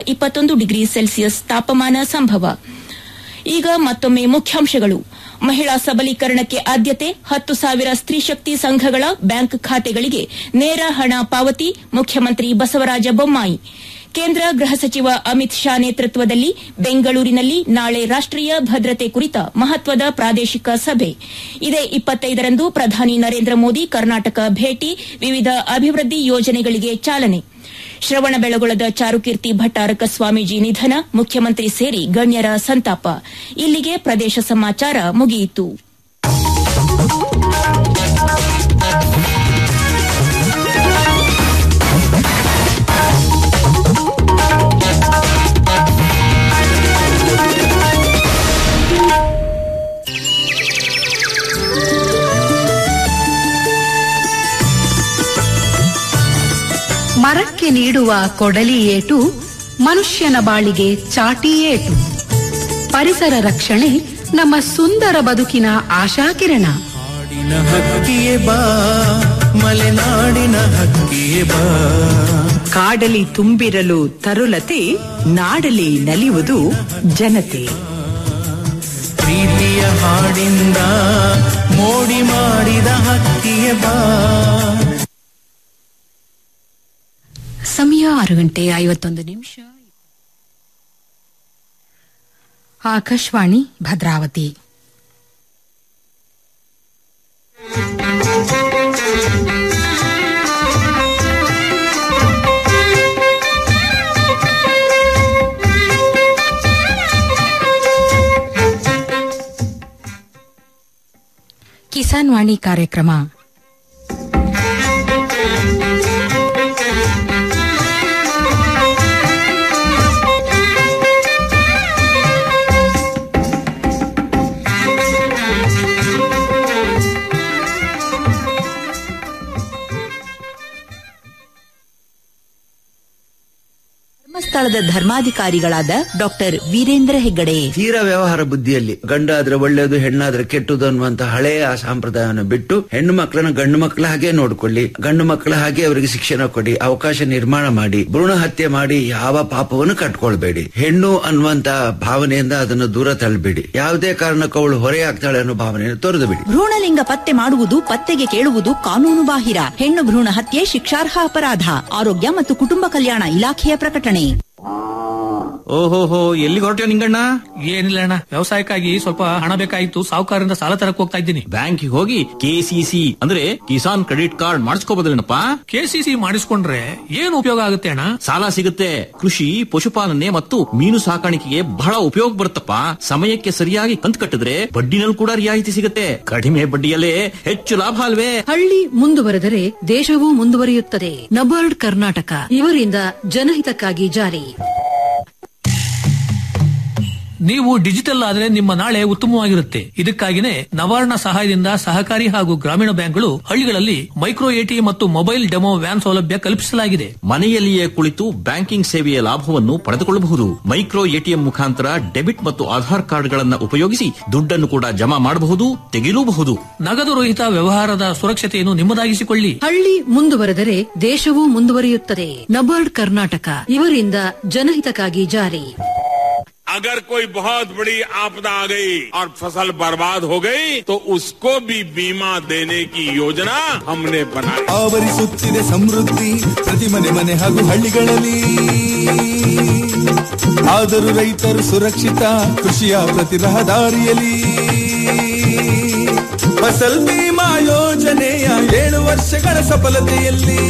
ಇಪ್ಪತ್ತೊಂದು degree Celsius ತಾಪಮಾನ ಸಂಭವ ಈಗ ಮತ್ತೊಮ್ಮೆ ಮುಖ್ಯಾಂಶಗಳು ಮಹಿಳಾ ಸಬಲೀಕರಣಕ್ಕೆ ಆದ್ಯತೆ ಹತ್ತು ಸಾವಿರ ಸ್ತ್ರೀಶಕ್ತಿ ಸಂಘಗಳ ಬ್ಯಾಂಕ್ ಖಾತೆಗಳಿಗೆ ನೇರ ಹಣ ಪಾವತಿ ಮುಖ್ಯಮಂತ್ರಿ ಬಸವರಾಜ ಬೊಮ್ಮಾಯಿ ಕೇಂದ್ರ ಗೃಹ ಸಚಿವ ಅಮಿತ್ ಶಾ ನೇತೃತ್ವದಲ್ಲಿ ಬೆಂಗಳೂರಿನಲ್ಲಿ ನಾಳೆ ರಾಷ್ಟೀಯ ಭದ್ರತೆ ಕುರಿತ ಮಹತ್ವದ ಪ್ರಾದೇಶಿಕ ಸಭೆ ಇದೇ ಇಪ್ಪತ್ತೈದರಂದು ಪ್ರಧಾನಿ ನರೇಂದ್ರ ಮೋದಿ ಕರ್ನಾಟಕ ಭೇಟಿ ವಿವಿಧ ಅಭಿವೃದ್ಧಿ ಯೋಜನೆಗಳಿಗೆ ಚಾಲನೆ ಶ್ರವಣಬೆಳಗೊಳದ ಚಾರುಕೀರ್ತಿ ಭಟ್ಟಾರಕ ಸ್ವಾಮೀಜಿ ನಿಧನ ಮುಖ್ಯಮಂತ್ರಿ ಸೇರಿ ಗಣ್ಯರ ಸಂತಾಪ ಇಲ್ಲಿಗೆ ಪ್ರದೇಶ ಸಮಾಚಾರ ಮುಗಿಯಿತು ಮರಕ್ಕೆ ನೀಡುವ ಕೊಡಲಿ ಏಟು ಮನುಷ್ಯನ ಬಾಳಿಗೆ ಚಾಟಿ ಏಟು ಪರಿಸರ ರಕ್ಷಣೆ ನಮ್ಮ ಸುಂದರ ಬದುಕಿನ ಆಶಾಕಿರಣ ನಾಡಿನ ಹಕ್ಕಿಯೇ ಬಾ ಮಲೆನಾಡಿನ ಹಕ್ಕಿಯೇ ಬಾ ಕಾಡಲಿ ತುಂಬಿರಲು ತರುಲತೆ ನಾಡಲಿ ನಲಿಯುವುದು ಜನತೆ ಪ್ರೀತಿಯ ಹಾಡಿಂದ ಮೋಡಿ ಮಾಡಿದ ಹಕ್ಕಿಯೇ ಬಾ ಸಮಯ ಆರು ಗಂಟೆ ಐವತ್ತೊಂದು ನಿಮಿಷ ಆಕಾಶವಾಣಿ ಭದ್ರಾವತಿ ಕಿಸಾನ್ ವಾಣಿ ಕಾರ್ಯಕ್ರಮ ಧರ್ಮಸ್ಥಳದ ಧರ್ಮಾಧಿಕಾರಿಗಳಾದ ಡಾಕ್ಟರ್ ವೀರೇಂದ್ರ ಹೆಗ್ಗಡೆ ತೀರ ವ್ಯವಹಾರ ಬುದ್ಧಿಯಲ್ಲಿ ಗಂಡಾದ್ರೆ ಒಳ್ಳೇದು ಹೆಣ್ಣಾದ್ರೆ ಕೆಟ್ಟದು ಅನ್ನುವಂತ ಹಳೆಯ ಆ ಸಂಪ್ರದಾಯವನ್ನು ಬಿಟ್ಟು ಹೆಣ್ಣು ಮಕ್ಕಳನ್ನ ಗಂಡು ಮಕ್ಕಳ ಹಾಗೆ ನೋಡ್ಕೊಳ್ಳಿ ಗಂಡು ಮಕ್ಕಳ ಹಾಗೆ ಅವರಿಗೆ ಶಿಕ್ಷಣ ಕೊಡಿ ಅವಕಾಶ ನಿರ್ಮಾಣ ಮಾಡಿ ಭ್ರೂಣ ಹತ್ಯೆ ಮಾಡಿ ಯಾವ ಪಾಪವನ್ನು ಕಟ್ಕೊಳ್ಬೇಡಿ ಹೆಣ್ಣು ಅನ್ನುವಂತ ಭಾವನೆಯಿಂದ ಅದನ್ನು ದೂರ ತಳ್ಳಬೇಡಿ ಯಾವುದೇ ಕಾರಣಕ್ಕೂ ಅವಳು ಹೊರೆಯಾಗ್ತಾಳೆ ಅನ್ನೋ ಭಾವನೆಯನ್ನು ತೊರೆದು ಬಿಡಿ ಭ್ರೂಣಲಿಂಗ ಪತ್ತೆ ಮಾಡುವುದು ಪತ್ತೆಗೆ ಕೇಳುವುದು ಕಾನೂನು ಬಾಹಿರ ಹೆಣ್ಣು ಭ್ರೂಣ ಹತ್ಯೆ ಶಿಕ್ಷಾರ್ಹ ಅಪರಾಧ ಆರೋಗ್ಯ ಮತ್ತು ಕುಟುಂಬ ಕಲ್ಯಾಣ ಇಲಾಖೆಯ ಪ್ರಕಟಣೆ ಓಹೋಹೋ ಎಲ್ಲಿ ಹೊರಟ್ಯೋ ನಿಂಗಣ್ಣ ಏನಿಲ್ಲ ಅಣ್ಣ ವ್ಯವಸಾಯಕ್ಕಾಗಿ ಸ್ವಲ್ಪ ಹಣ ಬೇಕಾಗಿತ್ತು ಸಾಹುಕಾರರಿಂದ ಸಾಲ ತರಕ್ ಹೋಗ್ತಾ ಇದ್ದೀನಿ ಬ್ಯಾಂಕಿಗೆ ಹೋಗಿ ಕೆಸಿಸಿ ಅಂದ್ರೆ ಕಿಸಾನ್ ಕ್ರೆಡಿಟ್ ಕಾರ್ಡ್ ಮಾಡಿಸ್ಕೋಬೋದ್ರೇನಪ್ಪ ಕೆಸಿಸಿ ಮಾಡಿಸ್ಕೊಂಡ್ರೆ ಏನ್ ಉಪಯೋಗ ಆಗುತ್ತೆ ಅಣ್ಣ ಸಾಲ ಸಿಗುತ್ತೆ ಕೃಷಿ ಪಶುಪಾಲನೆ ಮತ್ತು ಮೀನು ಸಾಕಾಣಿಕೆಗೆ ಬಹಳ ಉಪಯೋಗ ಬರುತ್ತಪ್ಪ ಸಮಯಕ್ಕೆ ಸರಿಯಾಗಿ ಕಂತು ಕಟ್ಟಿದ್ರೆ ಬಡ್ಡಿನಲ್ಲಿ ಕೂಡ ರಿಯಾಯಿತಿ ಸಿಗುತ್ತೆ ಕಡಿಮೆ ಬಡ್ಡಿಯಲ್ಲೇ ಹೆಚ್ಚು ಲಾಭ ಅಲ್ವೇ ಹಳ್ಳಿ ಮುಂದುವರೆದರೆ ದೇಶವೂ ಮುಂದುವರಿಯುತ್ತದೆ ನಬಾರ್ಡ್ ಕರ್ನಾಟಕ ಇವರಿಂದ ಜನಹಿತಕ್ಕಾಗಿ ಜಾರಿ ನೀವು ಡಿಜಿಟಲ್ ಆದ್ರೆ ನಿಮ್ಮ ನಾಳೆ ಉತ್ತಮವಾಗಿರುತ್ತೆ ಇದಕ್ಕಾಗಿನೇ ನವಾರ್ಣ ಸಹಾಯದಿಂದ ಸಹಕಾರಿ ಹಾಗೂ ಗ್ರಾಮೀಣ ಬ್ಯಾಂಕ್ಗಳು ಹಳ್ಳಿಗಳಲ್ಲಿ ಮೈಕ್ರೋ ಎಟಿಎಂ ಮತ್ತು ಮೊಬೈಲ್ ಡೆಮೋ ವ್ಯಾನ್ ಸೌಲಭ್ಯ ಕಲ್ಪಿಸಲಾಗಿದೆ ಮನೆಯಲ್ಲಿಯೇ ಕುಳಿತು ಬ್ಯಾಂಕಿಂಗ್ ಸೇವೆಯ ಲಾಭವನ್ನು ಪಡೆದುಕೊಳ್ಳಬಹುದು ಮೈಕ್ರೋ ಎಟಿಎಂ ಮುಖಾಂತರ ಡೆಬಿಟ್ ಮತ್ತು ಆಧಾರ್ ಕಾರ್ಡ್ಗಳನ್ನು ಉಪಯೋಗಿಸಿ ದುಡ್ಡನ್ನು ಕೂಡ ಜಮಾ ಮಾಡಬಹುದು ತೆಗೆಯಲೂಬಹುದು ನಗದು ರಹಿತ ವ್ಯವಹಾರದ ಸುರಕ್ಷತೆಯನ್ನು ನಿಮ್ಮದಾಗಿಸಿಕೊಳ್ಳಿ ಹಳ್ಳಿ ಮುಂದುವರೆದರೆ ದೇಶವೂ ಮುಂದುವರಿಯುತ್ತದೆ ನಬಾರ್ಡ್ ಕರ್ನಾಟಕ ಇವರಿಂದ ಜನಹಿತಕ್ಕಾಗಿ ಜಾರಿ अगर कोई बहुत बड़ी आपदा आ गई और फसल बर्बाद हो गई तो उसको भी बीमा देने की योजना हमने बनाई ಆವರಿಸುತ್ತಿದೆ ಸಮೃದ್ಧಿ ಪ್ರತಿ ಮನೆ ಮನೆ ಹಾಗೂ ಹಳ್ಳಿಗಳಲ್ಲಿ ಆದರೂ ರೈತರು ಸುರಕ್ಷಿತ ಕೃಷಿಯ ಪ್ರತಿ ರಹದಾರಿಯಲ್ಲಿ ಫಸಲ್ ಬಿಮಾ ಯೋಜನೆಯ ಏಳು ವರ್ಷಗಳ ಸಫಲತೆಯಲ್ಲಿ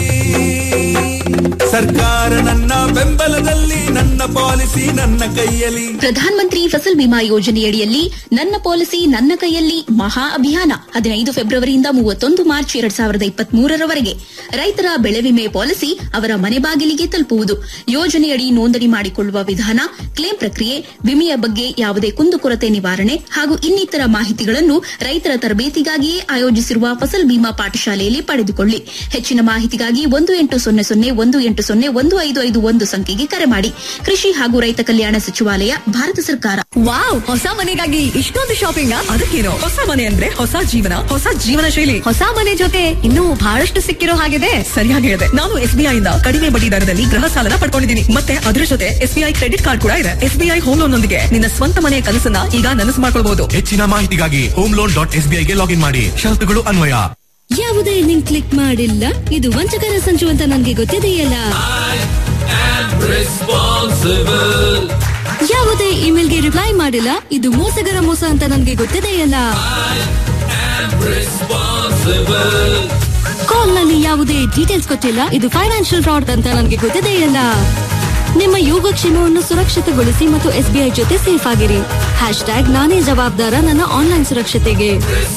ಸರ್ಕಾರ ನನ್ನ ಬೆಂಬಲದಲ್ಲಿ ನನ್ನ ಪಾಲಿಸಿ ನನ್ನ ಕೈಯಲ್ಲಿ ಪ್ರಧಾನ ಮಂತ್ರಿ ಫಸಲ್ ಬಿಮಾ ಯೋಜನೆಯಡಿಯಲ್ಲಿ ನನ್ನ ಪಾಲಿಸಿ ನನ್ನ ಕೈಯಲ್ಲಿ ಮಹಾ ಅಭಿಯಾನ ಹದಿನೈದು ಫೆಬ್ರವರಿಯಿಂದ ಮೂವತ್ತೊಂದು ಮಾರ್ಚ್ ಎರಡ್ ಸಾವಿರದ ಇಪ್ಪತ್ತ್ ಮೂರರವರೆಗೆ ರೈತರ ಬೆಳೆ ವಿಮೆ ಪಾಲಿಸಿ ಅವರ ಮನೆ ಬಾಗಿಲಿಗೆ ತಲುಪುವುದು ಯೋಜನೆಯಡಿ ನೋಂದಣಿ ಮಾಡಿಕೊಳ್ಳುವ ವಿಧಾನ ಕ್ಲೇಮ್ ಪ್ರಕ್ರಿಯೆ ವಿಮೆಯ ಬಗ್ಗೆ ಯಾವುದೇ ಕುಂದುಕೊರತೆ ನಿವಾರಣೆ ಹಾಗೂ ಇನ್ನಿತರ ಮಾಹಿತಿಗಳನ್ನು ರೈತರ ತರಬೇತಿಗಾಗಿಯೇ ಆಯೋಜಿಸಿರುವ ಫಸಲ್ ಬಿಮಾ ಪಾಠಶಾಲೆಯಲ್ಲಿ ಪಡೆದುಕೊಳ್ಳಿ ಹೆಚ್ಚಿನ ಮಾಹಿತಿಗಾಗಿ ಒಂದು ಎಂಟು ಸೊನ್ನೆ ಸೊನ್ನೆ ಒಂದು ಒಂದು ಎಂಟು ಸೊನ್ನೆ ಒಂದು ಐದು ಐದು ಒಂದು ಸಂಖ್ಯೆಗೆ ಕರೆ ಮಾಡಿ ಕೃಷಿ ಹಾಗೂ ರೈತ ಕಲ್ಯಾಣ ಸಚಿವಾಲಯ ಭಾರತ ಸರ್ಕಾರ ವಾವ್ ಹೊಸ ಮನೆಗಾಗಿ ಇಷ್ಟೊಂದು ಶಾಪಿಂಗ್ ಅದಕ್ಕೇನು ಹೊಸ ಮನೆ ಅಂದ್ರೆ ಹೊಸ ಜೀವನ ಹೊಸ ಜೀವನ ಶೈಲಿ ಹೊಸ ಮನೆ ಜೊತೆ ಇನ್ನೂ ಬಹಳಷ್ಟು ಸಿಕ್ಕಿರೋ ಹಾಗಿದೆ ಸರಿಯಾಗಿ ಹೇಳಿದೆ ನಾನು ಎಸ್ಬಿಐ ಇಂದ ಕಡಿಮೆ ಬಡ್ಡಿ ದರದಲ್ಲಿ ಗೃಹ ಸಾಲನ ಪಡ್ಕೊಂಡಿದ್ದೀನಿ ಮತ್ತೆ ಅದ್ರ ಜೊತೆ ಎಸ್ಬಿಐ ಕ್ರೆಡಿಟ್ ಕಾರ್ಡ್ ಕೂಡ ಇದೆ ಎಸ್ಬಿಐ ಹೋಮ್ ಲೋನ್ ನೊಂದಿಗೆ ನಿನ್ನ ಸ್ವಂತ ಮನೆಯ ಕನಸನ್ನ ಈಗ ನನಸು ಮಾಡ್ಕೊಳ್ಬಹುದು ಹೆಚ್ಚಿನ ಮಾಹಿತಿಗಾಗಿ ಹೋಮ್ ಲೋನ್ ಡಾಟ್ ಎಸ್ಬಿಐಗೆ ಲಾಗಿನ್ ಮಾಡಿ ಷರತ್ತುಗಳು ಅನ್ವಯ ಯಾವುದೇ ಲಿಂಕ್ ಕ್ಲಿಕ್ ಮಾಡಿಲ್ಲ ಇದು ವಂಚಕರ ಸಂಚು ಅಂತ ನನಗೆ ಗೊತ್ತಿದೆಯಲ್ಲ ಯಾವುದೇ ಇಮೇಲ್ಗೆ ರಿಪ್ಲೈ ಮಾಡಿಲ್ಲ ಇದು ಮೋಸಗರ ಮೋಸ ಅಂತ ನನಗೆ ಗೊತ್ತಿದೆಯಲ್ಲ ಕಾಲ್ ನಲ್ಲಿ ಯಾವುದೇ ಡೀಟೇಲ್ಸ್ ಕೊಟ್ಟಿಲ್ಲ ಇದು ಫೈನಾನ್ಷಿಯಲ್ ಫ್ರಾಡ್ ಅಂತ ನನಗೆ ಗೊತ್ತಿದೆಯಲ್ಲ ನಿಮ್ಮ ಯೋಗಕ್ಷೇಮವನ್ನು ಸುರಕ್ಷಿತಗೊಳಿಸಿ ಮತ್ತು ಎಸ್ಬಿಐ ಜೊತೆ ಸೇಫ್ ಆಗಿರಿ ಹ್ಯಾಶ್ ಟ್ಯಾಗ್ ನಾನೇ ಜವಾಬ್ದಾರ ನನ್ನ ಆನ್ಲೈನ್ ಸುರಕ್ಷತೆಗೆ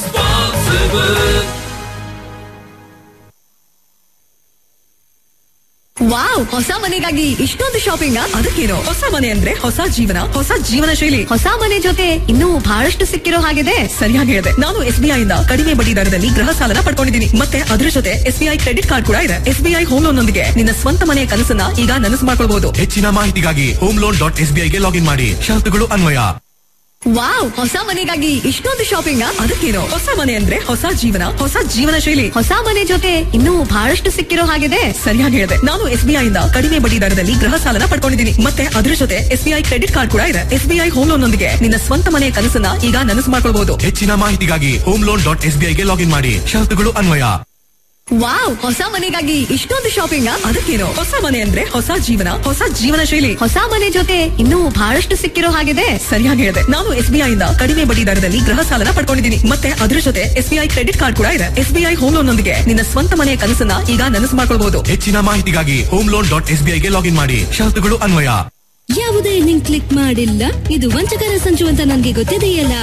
ವಾವ್ ಹೊಸ ಮನೆಗಾಗಿ ಇಷ್ಟೊಂದು ಶಾಪಿಂಗ್ ಅದಕ್ಕೇನು ಹೊಸ ಮನೆ ಅಂದ್ರೆ ಹೊಸ ಜೀವನ ಹೊಸ ಜೀವನ ಶೈಲಿ ಹೊಸ ಮನೆ ಜೊತೆ ಇನ್ನೂ ಬಹಳಷ್ಟು ಸಿಕ್ಕಿರೋ ಹಾಗಿದೆ ಸರಿಯಾಗಿ ಹೇಳಿದೆ ನಾನು ಎಸ್ಬಿಐ ಇಂದ ಕಡಿಮೆ ಬಡ್ಡಿ ದರದಲ್ಲಿ ಗೃಹ ಸಾಲನ ಪಡ್ಕೊಂಡಿದ್ದೀನಿ ಮತ್ತೆ ಅದ್ರ ಜೊತೆ ಎಸ್ಬಿಐ ಕ್ರೆಡಿಟ್ ಕಾರ್ಡ್ ಕೂಡ ಇದೆ ಎಸ್ಬಿಐ ಹೋಮ್ ಲೋನ್ ನೊಂದಿಗೆ ನಿನ್ನ ಸ್ವಂತ ಮನೆಯ ಕನಸನ್ನ ಈಗ ನನಸು ಮಾಡ್ಕೊಳ್ಬಹುದು ಹೆಚ್ಚಿನ ಮಾಹಿತಿಗಾಗಿ ಹೋಮ್ ಲೋನ್ ಡಾಟ್ ಎಸ್ಬಿಐಗೆ ಲಾಗಿನ್ ಮಾಡಿ ಷರತ್ತುಗಳು ಅನ್ವಯ ವಾವ್ ಹೊಸ ಮನೆಗಾಗಿ ಇಷ್ಟೊಂದು ಶಾಪಿಂಗ್ ಅದಕ್ಕೇನು ಹೊಸ ಮನೆ ಅಂದ್ರೆ ಹೊಸ ಜೀವನ ಹೊಸ ಜೀವನ ಶೈಲಿ ಹೊಸ ಮನೆ ಜೊತೆ ಇನ್ನೂ ಬಹಳಷ್ಟು ಸಿಕ್ಕಿರೋ ಹಾಗಿದೆ ಸರಿಯಾಗಿ ಹೇಳಿದೆ ನಾನು ಎಸ್ಬಿಐ ಇಂದ ಕಡಿಮೆ ಬಡ್ಡಿ ದರದಲ್ಲಿ ಗೃಹ ಸಾಲನ ಪಡ್ಕೊಂಡಿದ್ದೀನಿ ಮತ್ತೆ ಅದ್ರ ಜೊತೆ ಎಸ್ಬಿಐ ಕ್ರೆಡಿಟ್ ಕಾರ್ಡ್ ಕೂಡ ಇದೆ ಎಸ್ಬಿಐ ಹೋಮ್ ಲೋನ್ ನೊಂದಿಗೆ ನಿನ್ನ ಸ್ವಂತ ಮನೆಯ ಕನಸನ್ನ ಈಗ ನನಸು ಮಾಡ್ಕೊಳ್ಬಹುದು ಹೆಚ್ಚಿನ ಮಾಹಿತಿಗಾಗಿ ಹೋಮ್ ಲೋನ್ ಡಾಟ್ ಎಸ್ಬಿಐಗೆ ಲಾಗಿನ್ ಮಾಡಿ ಷರತ್ತುಗಳು ಅನ್ವಯ ವಾವ್ ಹೊಸ ಮನೆಗಾಗಿ ಇಷ್ಟೊಂದು ಶಾಪಿಂಗ್ ಅದಕ್ಕೇನು ಹೊಸ ಮನೆ ಅಂದ್ರೆ ಹೊಸ ಜೀವನ ಹೊಸ ಜೀವನ ಶೈಲಿ ಹೊಸ ಮನೆ ಜೊತೆ ಇನ್ನೂ ಬಹಳಷ್ಟು ಸಿಕ್ಕಿರೋ ಹಾಗಿದೆ ಸರಿಯಾಗಿ ಹೇಳಿದೆ ನಾನು ಎಸ್ಬಿಐ ಇಂದ ಕಡಿಮೆ ಬಡ್ಡಿ ದರದಲ್ಲಿ ಗೃಹ ಸಾಲನ ಪಡ್ಕೊಂಡಿದ್ದೀನಿ ಮತ್ತೆ ಅದ್ರ ಜೊತೆ ಎಸ್ಬಿಐ ಕ್ರೆಡಿಟ್ ಕಾರ್ಡ್ ಕೂಡ ಇದೆ ಎಸ್ಬಿಐ ಹೋಮ್ ಲೋನ್ ನೊಂದಿಗೆ ನಿನ್ನ ಸ್ವಂತ ಮನೆಯ ಕನಸನ್ನ ಈಗ ನನಸು ಮಾಡ್ಕೊಳ್ಬಹುದು ಹೆಚ್ಚಿನ ಮಾಹಿತಿಗಾಗಿ ಹೋಮ್ ಲೋನ್ ಡಾಟ್ ಎಸ್ಬಿಐಗೆ ಲಾಗಿನ್ ಮಾಡಿ ಷರತ್ತುಗಳು ಅನ್ವಯ ಯಾವುದೇ ಲಿಂಕ್ ಕ್ಲಿಕ್ ಮಾಡಿಲ್ಲ ಇದು ವಂಚಕರ ಸಂಚು ಅಂತ ನನಗೆ ಗೊತ್ತಿದೆಯಲ್ಲ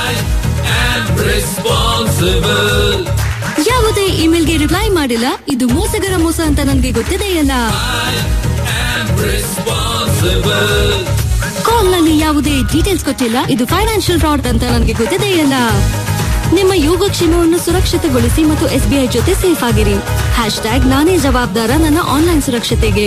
ಯಾವುದೇ ಇಮೇಲ್ಗೆ ರಿಪ್ಲೈ ಮಾಡಿಲ್ಲ ಇದು ಮೋಸಗರ ಮೋಸ ಅಂತ ನನಗೆ ಗೊತ್ತಿದೆಯಲ್ಲ ಕಾಲ್ ನಲ್ಲಿ ಯಾವುದೇ ಡೀಟೇಲ್ಸ್ ಕೊಟ್ಟಿಲ್ಲ ಇದು ಫೈನಾನ್ಷಿಯಲ್ ಫ್ರಾಡ್ ಅಂತ ನನಗೆ ಗೊತ್ತಿದೆಯಲ್ಲ ನಿಮ್ಮ ಯೋಗಕ್ಷೇಮವನ್ನು ಸುರಕ್ಷಿತಗೊಳಿಸಿ ಮತ್ತು ಎಸ್ಬಿಐ ಜೊತೆ ಸೇಫ್ ಆಗಿರಿ ಹ್ಯಾಶ್ ಟ್ಯಾಗ್ ನಾನೇ ಜವಾಬ್ದಾರ ನನ್ನ ಆನ್ಲೈನ್ ಸುರಕ್ಷತೆಗೆ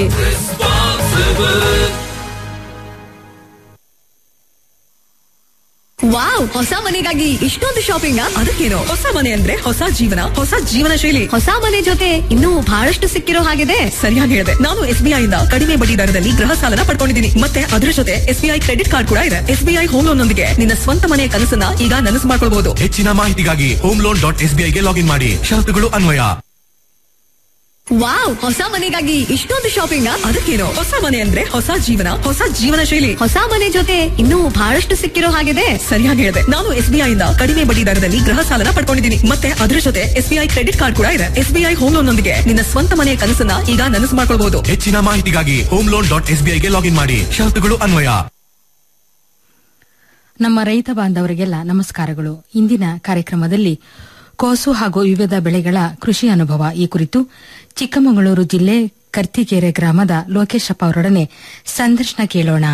ವಾವ್ ಹೊಸ ಮನೆಗಾಗಿ ಇಷ್ಟೊಂದು ಶಾಪಿಂಗ್ ಅದಕ್ಕೇನು ಹೊಸ ಮನೆ ಅಂದ್ರೆ ಹೊಸ ಜೀವನ ಹೊಸ ಜೀವನ ಶೈಲಿ ಹೊಸ ಮನೆ ಜೊತೆ ಇನ್ನೂ ಬಹಳಷ್ಟು ಸಿಕ್ಕಿರೋ ಹಾಗಿದೆ ಸರಿಯಾಗಿ ಹೇಳಿದೆ ನಾನು ಎಸ್ಬಿಐ ಇಂದ ಕಡಿಮೆ ಬಡ್ಡಿ ದರದಲ್ಲಿ ಗೃಹ ಸಾಲನ ಪಡ್ಕೊಂಡಿದ್ದೀನಿ ಮತ್ತೆ ಅದ್ರ ಜೊತೆ ಎಸ್ಬಿಐ ಕ್ರೆಡಿಟ್ ಕಾರ್ಡ್ ಕೂಡ ಇದೆ ಎಸ್ಬಿಐ ಹೋಮ್ ಲೋನ್ ನೊಂದಿಗೆ ನಿನ್ನ ಸ್ವಂತ ಮನೆಯ ಕನಸನ್ನ ಈಗ ನನಸು ಮಾಡ್ಕೊಳ್ಬಹುದು ಹೆಚ್ಚಿನ ಮಾಹಿತಿಗಾಗಿ ಹೋಮ್ ಲೋನ್ ಡಾಟ್ ಎಸ್ಬಿಐಗೆ ಲಾಗಿನ್ ಮಾಡಿ ಷರತ್ತುಗಳು ಅನ್ವಯ ವಾವ್ ಹೊಸ ಮನೆಗಾಗಿ ಇಷ್ಟೊಂದು ಶಾಪಿಂಗ್ ಅದಕ್ಕೇನು ಹೊಸ ಮನೆ ಅಂದ್ರೆ ಹೊಸ ಜೀವನ ಹೊಸ ಜೀವನ ಶೈಲಿ ಹೊಸ ಮನೆ ಜೊತೆ ಇನ್ನೂ ಬಹಳಷ್ಟು ಸಿಕ್ಕಿರೋ ಹಾಗಿದೆ ಸರಿಯಾಗಿ ಹೇಳಿದೆ ನಾನು ಎಸ್ಬಿಐ ಇಂದ ಕಡಿಮೆ ಬಡ್ಡಿ ದರದಲ್ಲಿ ಗೃಹ ಸಾಲನ ಪಡ್ಕೊಂಡಿದ್ದೀನಿ ಮತ್ತೆ ಅದ್ರ ಜೊತೆ ಎಸ್ಬಿಐ ಕ್ರೆಡಿಟ್ ಕಾರ್ಡ್ ಕೂಡ ಇದೆ ಎಸ್ಬಿಐ ಹೋಮ್ ಲೋನ್ ನೊಂದಿಗೆ ನಿನ್ನ ಸ್ವಂತ ಮನೆಯ ಕನಸನ್ನ ಈಗ ನನಸು ಮಾಡ್ಕೊಳ್ಬಹುದು ಹೆಚ್ಚಿನ ಮಾಹಿತಿಗಾಗಿ ಹೋಮ್ ಲೋನ್ ಡಾಟ್ ಎಸ್ಬಿಐಗೆ ಲಾಗಿನ್ ಮಾಡಿ ಷರತ್ತುಗಳು ಅನ್ವಯ ನಮ್ಮ ರೈತ ಬಾಂಧವರಿಗೆಲ್ಲ ನಮಸ್ಕಾರಗಳು ಇಂದಿನ ಕಾರ್ಯಕ್ರಮದಲ್ಲಿ ಕೋಸು ಹಾಗೂ ವಿವಿಧ ಬೆಳೆಗಳ ಕೃಷಿ ಅನುಭವ ಈ ಕುರಿತು ಚಿಕ್ಕಮಗಳೂರು ಜಿಲ್ಲೆ ಕರ್ತಿಗೆರೆ ಗ್ರಾಮದ ಲೋಕೇಶಪ್ಪ ಅವರೊಡನೆ ಸಂದರ್ಶನ ಕೇಳೋಣ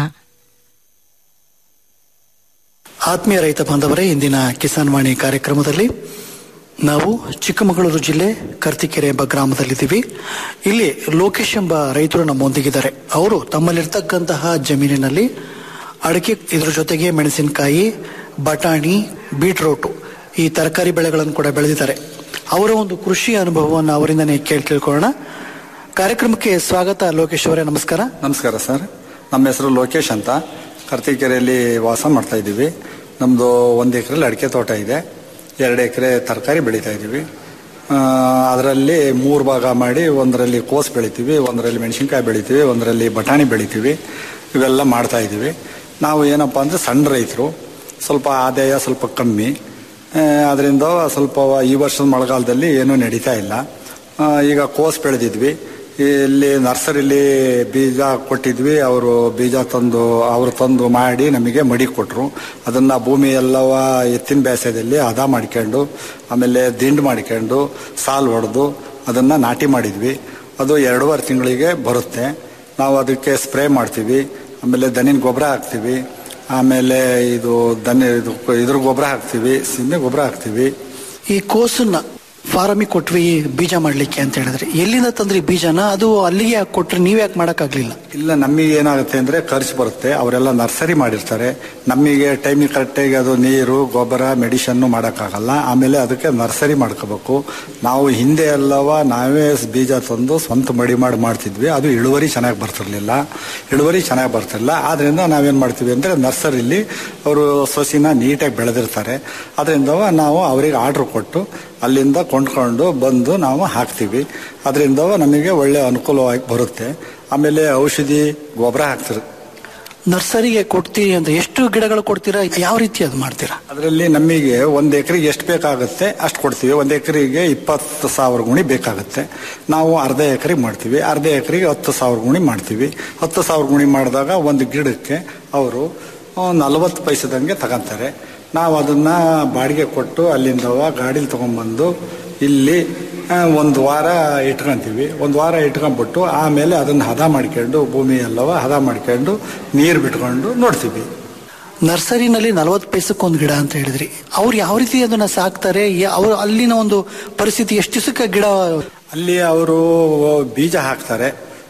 ಆತ್ಮೀಯ ರೈತ ಬಾಂಧವರೇ ಇಂದಿನ ಕಿಸಾನ್ ವಾಣಿ ಕಾರ್ಯಕ್ರಮದಲ್ಲಿ ನಾವು ಚಿಕ್ಕಮಗಳೂರು ಜಿಲ್ಲೆ ಕರ್ತಿಕೆರೆ ಎಂಬ ಗ್ರಾಮದಲ್ಲಿದ್ದೀವಿ ಇಲ್ಲಿ ಲೋಕೇಶ್ ಎಂಬ ರೈತರು ನಮ್ಮೊಂದಿಗಿದ್ದಾರೆ ಅವರು ತಮ್ಮಲ್ಲಿರ್ತಕ್ಕಂತಹ ಜಮೀನಿನಲ್ಲಿ ಅಡಿಕೆ ಇದ್ರ ಜೊತೆಗೆ ಮೆಣಸಿನಕಾಯಿ ಬಟಾಣಿ ಬೀಟ್ರೋಟು ಈ ತರಕಾರಿ ಬೆಳೆಗಳನ್ನು ಕೂಡ ಬೆಳೆದಿದ್ದಾರೆ ಅವರ ಒಂದು ಕೃಷಿ ಅನುಭವವನ್ನು ಅವರಿಂದನೇ ಕೇಳಿ ತಿಳ್ಕೊಳ್ಳೋಣ ಕಾರ್ಯಕ್ರಮಕ್ಕೆ ಸ್ವಾಗತ ಲೋಕೇಶ್ ಅವರೇ ನಮಸ್ಕಾರ ನಮಸ್ಕಾರ ಸರ್ ನಮ್ಮ ಹೆಸರು ಲೋಕೇಶ್ ಅಂತ ಕರ್ತಿಕೆರೆಯಲ್ಲಿ ವಾಸ ಮಾಡ್ತಾ ಇದ್ದೀವಿ ನಮ್ಮದು ಒಂದು ಎಕರೆಲಿ ಅಡಿಕೆ ತೋಟ ಇದೆ ಎರಡು ಎಕರೆ ತರಕಾರಿ ಬೆಳೀತಾ ಇದ್ದೀವಿ ಅದರಲ್ಲಿ ಮೂರು ಭಾಗ ಮಾಡಿ ಒಂದರಲ್ಲಿ ಕೋಸ್ ಬೆಳಿತೀವಿ ಒಂದರಲ್ಲಿ ಮೆಣಸಿನ್ಕಾಯಿ ಬೆಳಿತೀವಿ ಒಂದರಲ್ಲಿ ಬಟಾಣಿ ಬೆಳಿತೀವಿ ಇವೆಲ್ಲ ಮಾಡ್ತಾ ಇದ್ದೀವಿ ನಾವು ಏನಪ್ಪ ಅಂದರೆ ಸಣ್ಣ ರೈತರು ಸ್ವಲ್ಪ ಆದಾಯ ಸ್ವಲ್ಪ ಕಮ್ಮಿ ಅದರಿಂದ ಸ್ವಲ್ಪ ಈ ವರ್ಷದ ಮಳೆಗಾಲದಲ್ಲಿ ಏನೂ ನಡೀತಾ ಇಲ್ಲ ಆ, ಈಗ ಕೋಸ್ ಬೆಳೆದಿದ್ವಿ ಇಲ್ಲಿ ನರ್ಸರಿಲಿ ಬೀಜ ಕೊಟ್ಟಿದ್ವಿ ಅವರು ಬೀಜ ತಂದು ಅವರು ತಂದು ಮಾಡಿ ನಮಗೆ ಮಡಿ ಕೊಟ್ಟರು ಅದನ್ನು ಭೂಮಿ ಎಲ್ಲವ ಎತ್ತಿನ ಬೇಸದಲ್ಲಿ ಹದ ಮಾಡ್ಕೊಂಡು ಆಮೇಲೆ ದಿಂಡು ಮಾಡ್ಕೊಂಡು ಸಾಲು ಹೊಡೆದು ಅದನ್ನು ನಾಟಿ ಮಾಡಿದ್ವಿ ಅದು ಎರಡೂವರೆ ತಿಂಗಳಿಗೆ ಬರುತ್ತೆ ನಾವು ಅದಕ್ಕೆ ಸ್ಪ್ರೇ ಮಾಡ್ತೀವಿ ಆಮೇಲೆ ದನಿನ ಗೊಬ್ಬರ ಹಾಕ್ತೀವಿ ಆಮೇಲೆ ಇದು ದನಿ ಇದು ಇದ್ರ ಗೊಬ್ಬರ ಹಾಕ್ತೀವಿ ಸಿಮ್ಮೆ ಗೊಬ್ಬರ ಹಾಕ್ತೀವಿ ಈ ಕೋಸನ್ನ ಫಾರಮಿಗೆ ಕೊಟ್ವಿ ಬೀಜ ಮಾಡ್ಲಿಕ್ಕೆ ಅಂತ ಹೇಳಿದ್ರೆ ಎಲ್ಲಿಂದ ತಂದ್ರಿ ಬೀಜನ ಅದು ಅಲ್ಲಿಗೆ ಯಾಕೆ ಕೊಟ್ರಿ ನೀವ್ ಯಾಕೆ ಮಾಡಕ್ಕಾಗ್ಲಿಲ್ಲ ಇಲ್ಲ ನಮಗೆ ಏನಾಗುತ್ತೆ ಅಂದ್ರೆ ಖರ್ಚು ಬರುತ್ತೆ ಅವರೆಲ್ಲ ನರ್ಸರಿ ಮಾಡಿರ್ತಾರೆ ನಮಗೆ ಟೈಮಿಗೆ ಕರೆಕ್ಟಾಗಿ ಅದು ನೀರು ಗೊಬ್ಬರ ಮೆಡಿಷನ್ನು ಮಾಡೋಕ್ಕಾಗಲ್ಲ ಆಮೇಲೆ ಅದಕ್ಕೆ ನರ್ಸರಿ ಮಾಡ್ಕೋಬೇಕು ನಾವು ಹಿಂದೆ ಎಲ್ಲವ ನಾವೇ ಬೀಜ ತಂದು ಸ್ವಂತ ಮಡಿ ಮಾಡಿ ಮಾಡ್ತಿದ್ವಿ ಅದು ಇಳುವರಿ ಚೆನ್ನಾಗಿ ಬರ್ತಿರ್ಲಿಲ್ಲ ಇಳುವರಿ ಚೆನ್ನಾಗಿ ಬರ್ತಿರ್ಲಿಲ್ಲ ಆದ್ರಿಂದ ನಾವೇನ್ ಮಾಡ್ತೀವಿ ಅಂದ್ರೆ ನರ್ಸರಿಲಿ ಅವರು ಸಸಿನ ನೀಟಾಗಿ ಬೆಳೆದಿರ್ತಾರೆ ಅದರಿಂದ ನಾವು ಅವರಿಗೆ ಆರ್ಡರ್ ಕೊಟ್ಟು ಅಲ್ಲಿಂದ ಕೊಂಡ್ಕೊಂಡು ಬಂದು ನಾವು ಹಾಕ್ತೀವಿ ಅದರಿಂದ ನಮಗೆ ಒಳ್ಳೆ ಅನುಕೂಲವಾಗಿ ಬರುತ್ತೆ ಆಮೇಲೆ ಔಷಧಿ ಗೊಬ್ಬರ ಹಾಕ್ತಾರೆ ನರ್ಸರಿಗೆ ಕೊಡ್ತೀರಿ ಅಂತ ಎಷ್ಟು ಗಿಡಗಳು ಕೊಡ್ತೀರಾ ಯಾವ ರೀತಿ ಅದು ಮಾಡ್ತೀರಾ ಅದರಲ್ಲಿ ನಮಗೆ ಒಂದು ಎಕರೆಗೆ ಎಷ್ಟು ಬೇಕಾಗುತ್ತೆ ಅಷ್ಟು ಕೊಡ್ತೀವಿ ಒಂದು ಎಕರೆಗೆ ಇಪ್ಪತ್ತು ಸಾವಿರ ಗುಣಿ ಬೇಕಾಗುತ್ತೆ ನಾವು ಅರ್ಧ ಎಕರೆಗೆ ಮಾಡ್ತೀವಿ ಅರ್ಧ ಎಕರೆಗೆ ಹತ್ತು ಸಾವಿರ ಗುಣಿ ಮಾಡ್ತೀವಿ ಹತ್ತು ಸಾವಿರ ಗುಣಿ ಮಾಡಿದಾಗ ಒಂದು ಗಿಡಕ್ಕೆ ಅವರು ನಲವತ್ತು ಪೈಸದಂಗೆ ತಗೊಂತಾರೆ ನಾವು ಅದನ್ನ ಬಾಡಿಗೆ ಕೊಟ್ಟು ಅಲ್ಲಿಂದವ ಗಾಡೀಲಿ ತಗೊಂಡ್ಬಂದು ಇಲ್ಲಿ ಆ, ಒಂದು ವಾರ ಇಟ್ಕೊಂತೀವಿ ಒಂದು ವಾರ ಇಟ್ಕೊಂಡ್ಬಿಟ್ಟು ಆಮೇಲೆ ಅದನ್ನ ಹದ ಮಾಡ್ಕೊಂಡು ಭೂಮಿ ಎಲ್ಲವ ಹದ ಮಾಡ್ಕೊಂಡು ನೀರು ಬಿಟ್ಕೊಂಡು ನೋಡ್ತೀವಿ ನರ್ಸರಿನಲ್ಲಿ ನಲವತ್ತು ಪೈಸಕ್ಕೊಂದು ಗಿಡ ಅಂತ ಹೇಳಿದ್ರಿ ಅವ್ರು ಯಾವ ರೀತಿ ಅದನ್ನ ಸಾಕ್ತಾರೆ ಯ- ಅವ್ರು ಅಲ್ಲಿನ ಒಂದು ಪರಿಸ್ಥಿತಿ ಎಷ್ಟು ದಿವಸಕ್ಕೆ ಗಿಡ ಅಲ್ಲಿ ಅವರು ಬೀಜ ಹಾಕ್ತಾರೆ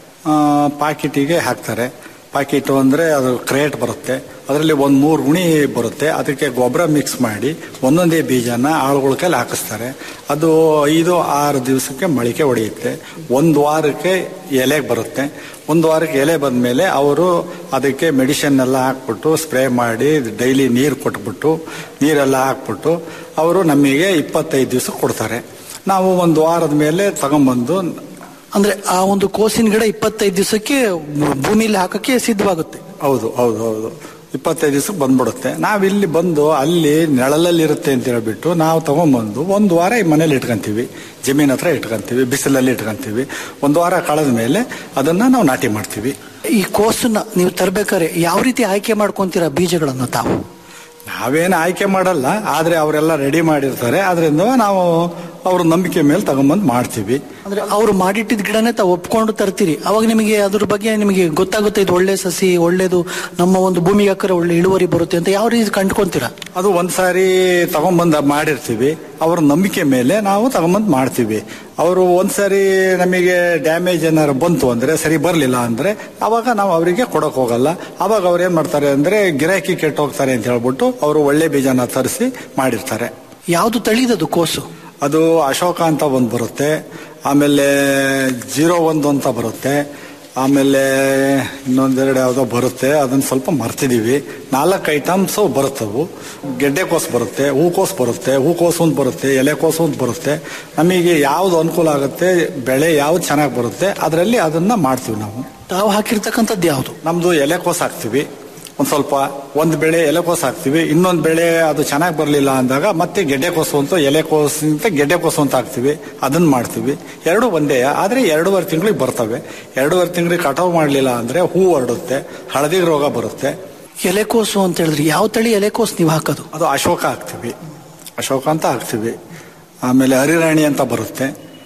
ಪಾಕಿಟಿಗೆ ಹಾಕ್ತಾರೆ ಪಾಕಿಟು ಅಂದರೆ ಅದು ಕ್ರೇಟ್ ಬರುತ್ತೆ ಅದರಲ್ಲಿ ಒಂದು ಮೂರು ಗುಣಿ ಬರುತ್ತೆ ಅದಕ್ಕೆ ಗೊಬ್ಬರ ಮಿಕ್ಸ್ ಮಾಡಿ ಒಂದೊಂದೇ ಬೀಜನ ಆಳುಗಳ ಕೈಲಿ ಹಾಕಿಸ್ತಾರೆ ಅದು ಐದು ಆರು ದಿವಸಕ್ಕೆ ಮೊಳಕೆ ಹೊಡೆಯುತ್ತೆ ಒಂದು ವಾರಕ್ಕೆ ಎಲೆಗೆ ಬರುತ್ತೆ ಒಂದು ವಾರಕ್ಕೆ ಎಲೆ ಬಂದಮೇಲೆ ಅವರು ಅದಕ್ಕೆ ಮೆಡಿಸಿನ್ ಎಲ್ಲ ಹಾಕ್ಬಿಟ್ಟು ಸ್ಪ್ರೇ ಮಾಡಿ ಡೈಲಿ ನೀರು ಕೊಟ್ಬಿಟ್ಟು ನೀರೆಲ್ಲ ಹಾಕ್ಬಿಟ್ಟು ಅವರು ನಮಗೆ ಇಪ್ಪತ್ತೈದು ದಿವಸ ಕೊಡ್ತಾರೆ ನಾವು ಒಂದು ವಾರದ ಮೇಲೆ ತಗೊಂಬಂದು ಅಂದ್ರೆ ಆ ಒಂದು ಕೋಸಿನ ಗಿಡ ಇಪ್ಪತ್ತೈದು ದಿವಸಕ್ಕೆ ಭೂಮಿಲಿ ಹಾಕಕ್ಕೆ ಸಿದ್ಧವಾಗುತ್ತೆ ಹೌದು ಹೌದು ಹೌದು ಇಪ್ಪತ್ತೈದು ದಿವಸಕ್ಕೆ ಬಂದ್ಬಿಡುತ್ತೆ ನಾವಿಲ್ಲಿ ಬಂದು ಅಲ್ಲಿ ನೆಳಲಲ್ಲಿ ಇರುತ್ತೆ ಅಂತ ಹೇಳ್ಬಿಟ್ಟು ನಾವು ತಗೊಂಬಂದು ಒಂದು ವಾರ ಈ ಮನೇಲಿ ಇಟ್ಕೊಂತೀವಿ ಜಮೀನ್ ಹತ್ರ ಇಟ್ಕೊಂತೀವಿ ಬಿಸಿಲಲ್ಲಿ ಇಟ್ಕೊಂತೀವಿ ಒಂದು ವಾರ ಕಳೆದ ಮೇಲೆ ಅದನ್ನ ನಾವು ನಾಟಿ ಮಾಡ್ತೀವಿ ಈ ಕೋಸನ್ನ ನೀವು ತರ್ಬೇಕಾದ್ರೆ ಯಾವ ರೀತಿ ಆಯ್ಕೆ ಮಾಡ್ಕೊಂತೀರಾ ಬೀಜಗಳನ್ನು ತಾವು ನಾವೇನು ಆಯ್ಕೆ ಮಾಡಲ್ಲ ಆದ್ರೆ ಅವರೆಲ್ಲ ರೆಡಿ ಮಾಡಿರ್ತಾರೆ ಅದರಿಂದ ನಾವು ಅವ್ರ ನಂಬಿಕೆ ಮೇಲೆ ತಗೊಂಬಂದು ಮಾಡ್ತೀವಿ ಅಂದ್ರೆ ಅವ್ರು ಮಾಡಿಟ್ಟಿದ್ ಗಿಡನೇ ತಾವು ಒಪ್ಕೊಂಡು ತರ್ತೀರಿ ಅವಾಗ ನಿಮಗೆ ಅದ್ರ ಬಗ್ಗೆ ನಿಮಗೆ ಗೊತ್ತಾಗುತ್ತೆ ಇದು ಒಳ್ಳೆ ಸಸಿ ಒಳ್ಳೇದು ನಮ್ಮ ಒಂದು ಭೂಮಿಗೆ ಹಾಕಿದ್ರೆ ಒಳ್ಳೆ ಇಳುವರಿ ಬರುತ್ತೆ ಅಂತ ಯಾವ ರೀತಿ ಕಂಡ್ಕೊಂತೀರಾ ಅದು ಒಂದ್ಸಾರಿ ತಗೊಂಬಂದ ಮಾಡಿರ್ತೀವಿ ಅವ್ರ ನಂಬಿಕೆ ಮೇಲೆ ನಾವು ತಗೊಂಬಂದ್ ಮಾಡ್ತೀವಿ ಅವರು ಒಂದ್ಸರಿ ನಮಗೆ ಡ್ಯಾಮೇಜ್ ಏನಾರು ಬಂತು ಅಂದ್ರೆ ಸರಿ ಬರ್ಲಿಲ್ಲ ಅಂದ್ರೆ ಅವಾಗ ನಾವು ಅವರಿಗೆ ಕೊಡಕ್ ಹೋಗಲ್ಲ ಅವಾಗ ಅವ್ರು ಏನ್ ಮಾಡ್ತಾರೆ ಅಂದ್ರೆ ಗಿರಾಕಿ ಕೆಟ್ಟ ಹೋಗ್ತಾರೆ ಅಂತ ಹೇಳ್ಬಿಟ್ಟು ಅವರು ಒಳ್ಳೆ ಬೀಜನ ತರಿಸಿ ಮಾಡಿರ್ತಾರೆ ಯಾವ್ದು ತಳಿದದು ಕೋಸು ಅದು ಅಶೋಕ ಅಂತ ಒಂದು ಬರುತ್ತೆ ಆಮೇಲೆ ಜೀರೋ ಒಂದು ಅಂತ ಬರುತ್ತೆ ಆಮೇಲೆ ಇನ್ನೊಂದೆರಡು ಯಾವುದೋ ಬರುತ್ತೆ ಅದನ್ನ ಸ್ವಲ್ಪ ಮರ್ತಿದೀವಿ ನಾಲ್ಕು ಐಟಮ್ಸ್ ಬರುತ್ತವು ಗೆಡ್ಡೆಕೋಸು ಬರುತ್ತೆ ಹೂಕೋಸು ಬರುತ್ತೆ ಹೂಕೋಸು ಅಂತ ಬರುತ್ತೆ ಎಲೆಕೋಸು ಅಂತ ಬರುತ್ತೆ ನಮಗೆ ಯಾವ್ದು ಅನುಕೂಲ ಆಗುತ್ತೆ ಬೆಳೆ ಯಾವ್ದು ಚೆನ್ನಾಗಿ ಬರುತ್ತೆ ಅದರಲ್ಲಿ ಅದನ್ನ ಮಾಡ್ತೀವಿ ನಾವು ತಾವು ಹಾಕಿರ್ತಕ್ಕಂಥದ್ದು ಯಾವುದು ನಮ್ದು ಎಲೆಕೋಸು ಹಾಕ್ತಿವಿ ಒಂದ್ ಸ್ವಲ್ಪ ಒಂದು ಬೆಳೆ ಎಲೆಕೋಸು ಹಾಕ್ತಿವಿ ಇನ್ನೊಂದು ಬೆಳೆ ಅದು ಚೆನ್ನಾಗಿ ಬರಲಿಲ್ಲ ಅಂದಾಗ ಮತ್ತೆ ಗೆಡ್ಡೆಕೋಸು ಅಂತ ಎಲೆಕೋಸಿಂತ ಗೆಡ್ಡೆಕೋಸು ಅಂತ ಹಾಕ್ತಿವಿ ಅದನ್ನ ಮಾಡ್ತೀವಿ ಎರಡು ಒಂದೇ ಆದ್ರೆ ಎರಡೂವರೆ ತಿಂಗಳಿಗೆ ಬರ್ತವೆ ಎರಡೂವರೆ ತಿಂಗಳಿಗೆ ಕಟಾವು ಮಾಡಲಿಲ್ಲ ಅಂದ್ರೆ ಹೂ ಹೊರಡುತ್ತೆ ಹಳದಿ ರೋಗ ಬರುತ್ತೆ ಎಲೆಕೋಸು ಅಂತ ಹೇಳಿದ್ರಿ ಯಾವ ತಳಿ ಎಲೆಕೋಸು ನೀವು ಹಾಕೋದು ಅದು ಅಶೋಕ ಹಾಕ್ತಿವಿ ಅಶೋಕ ಅಂತ ಹಾಕ್ತಿವಿ ಆಮೇಲೆ ಹರಿರಾಣಿ ಅಂತ ಬರುತ್ತೆ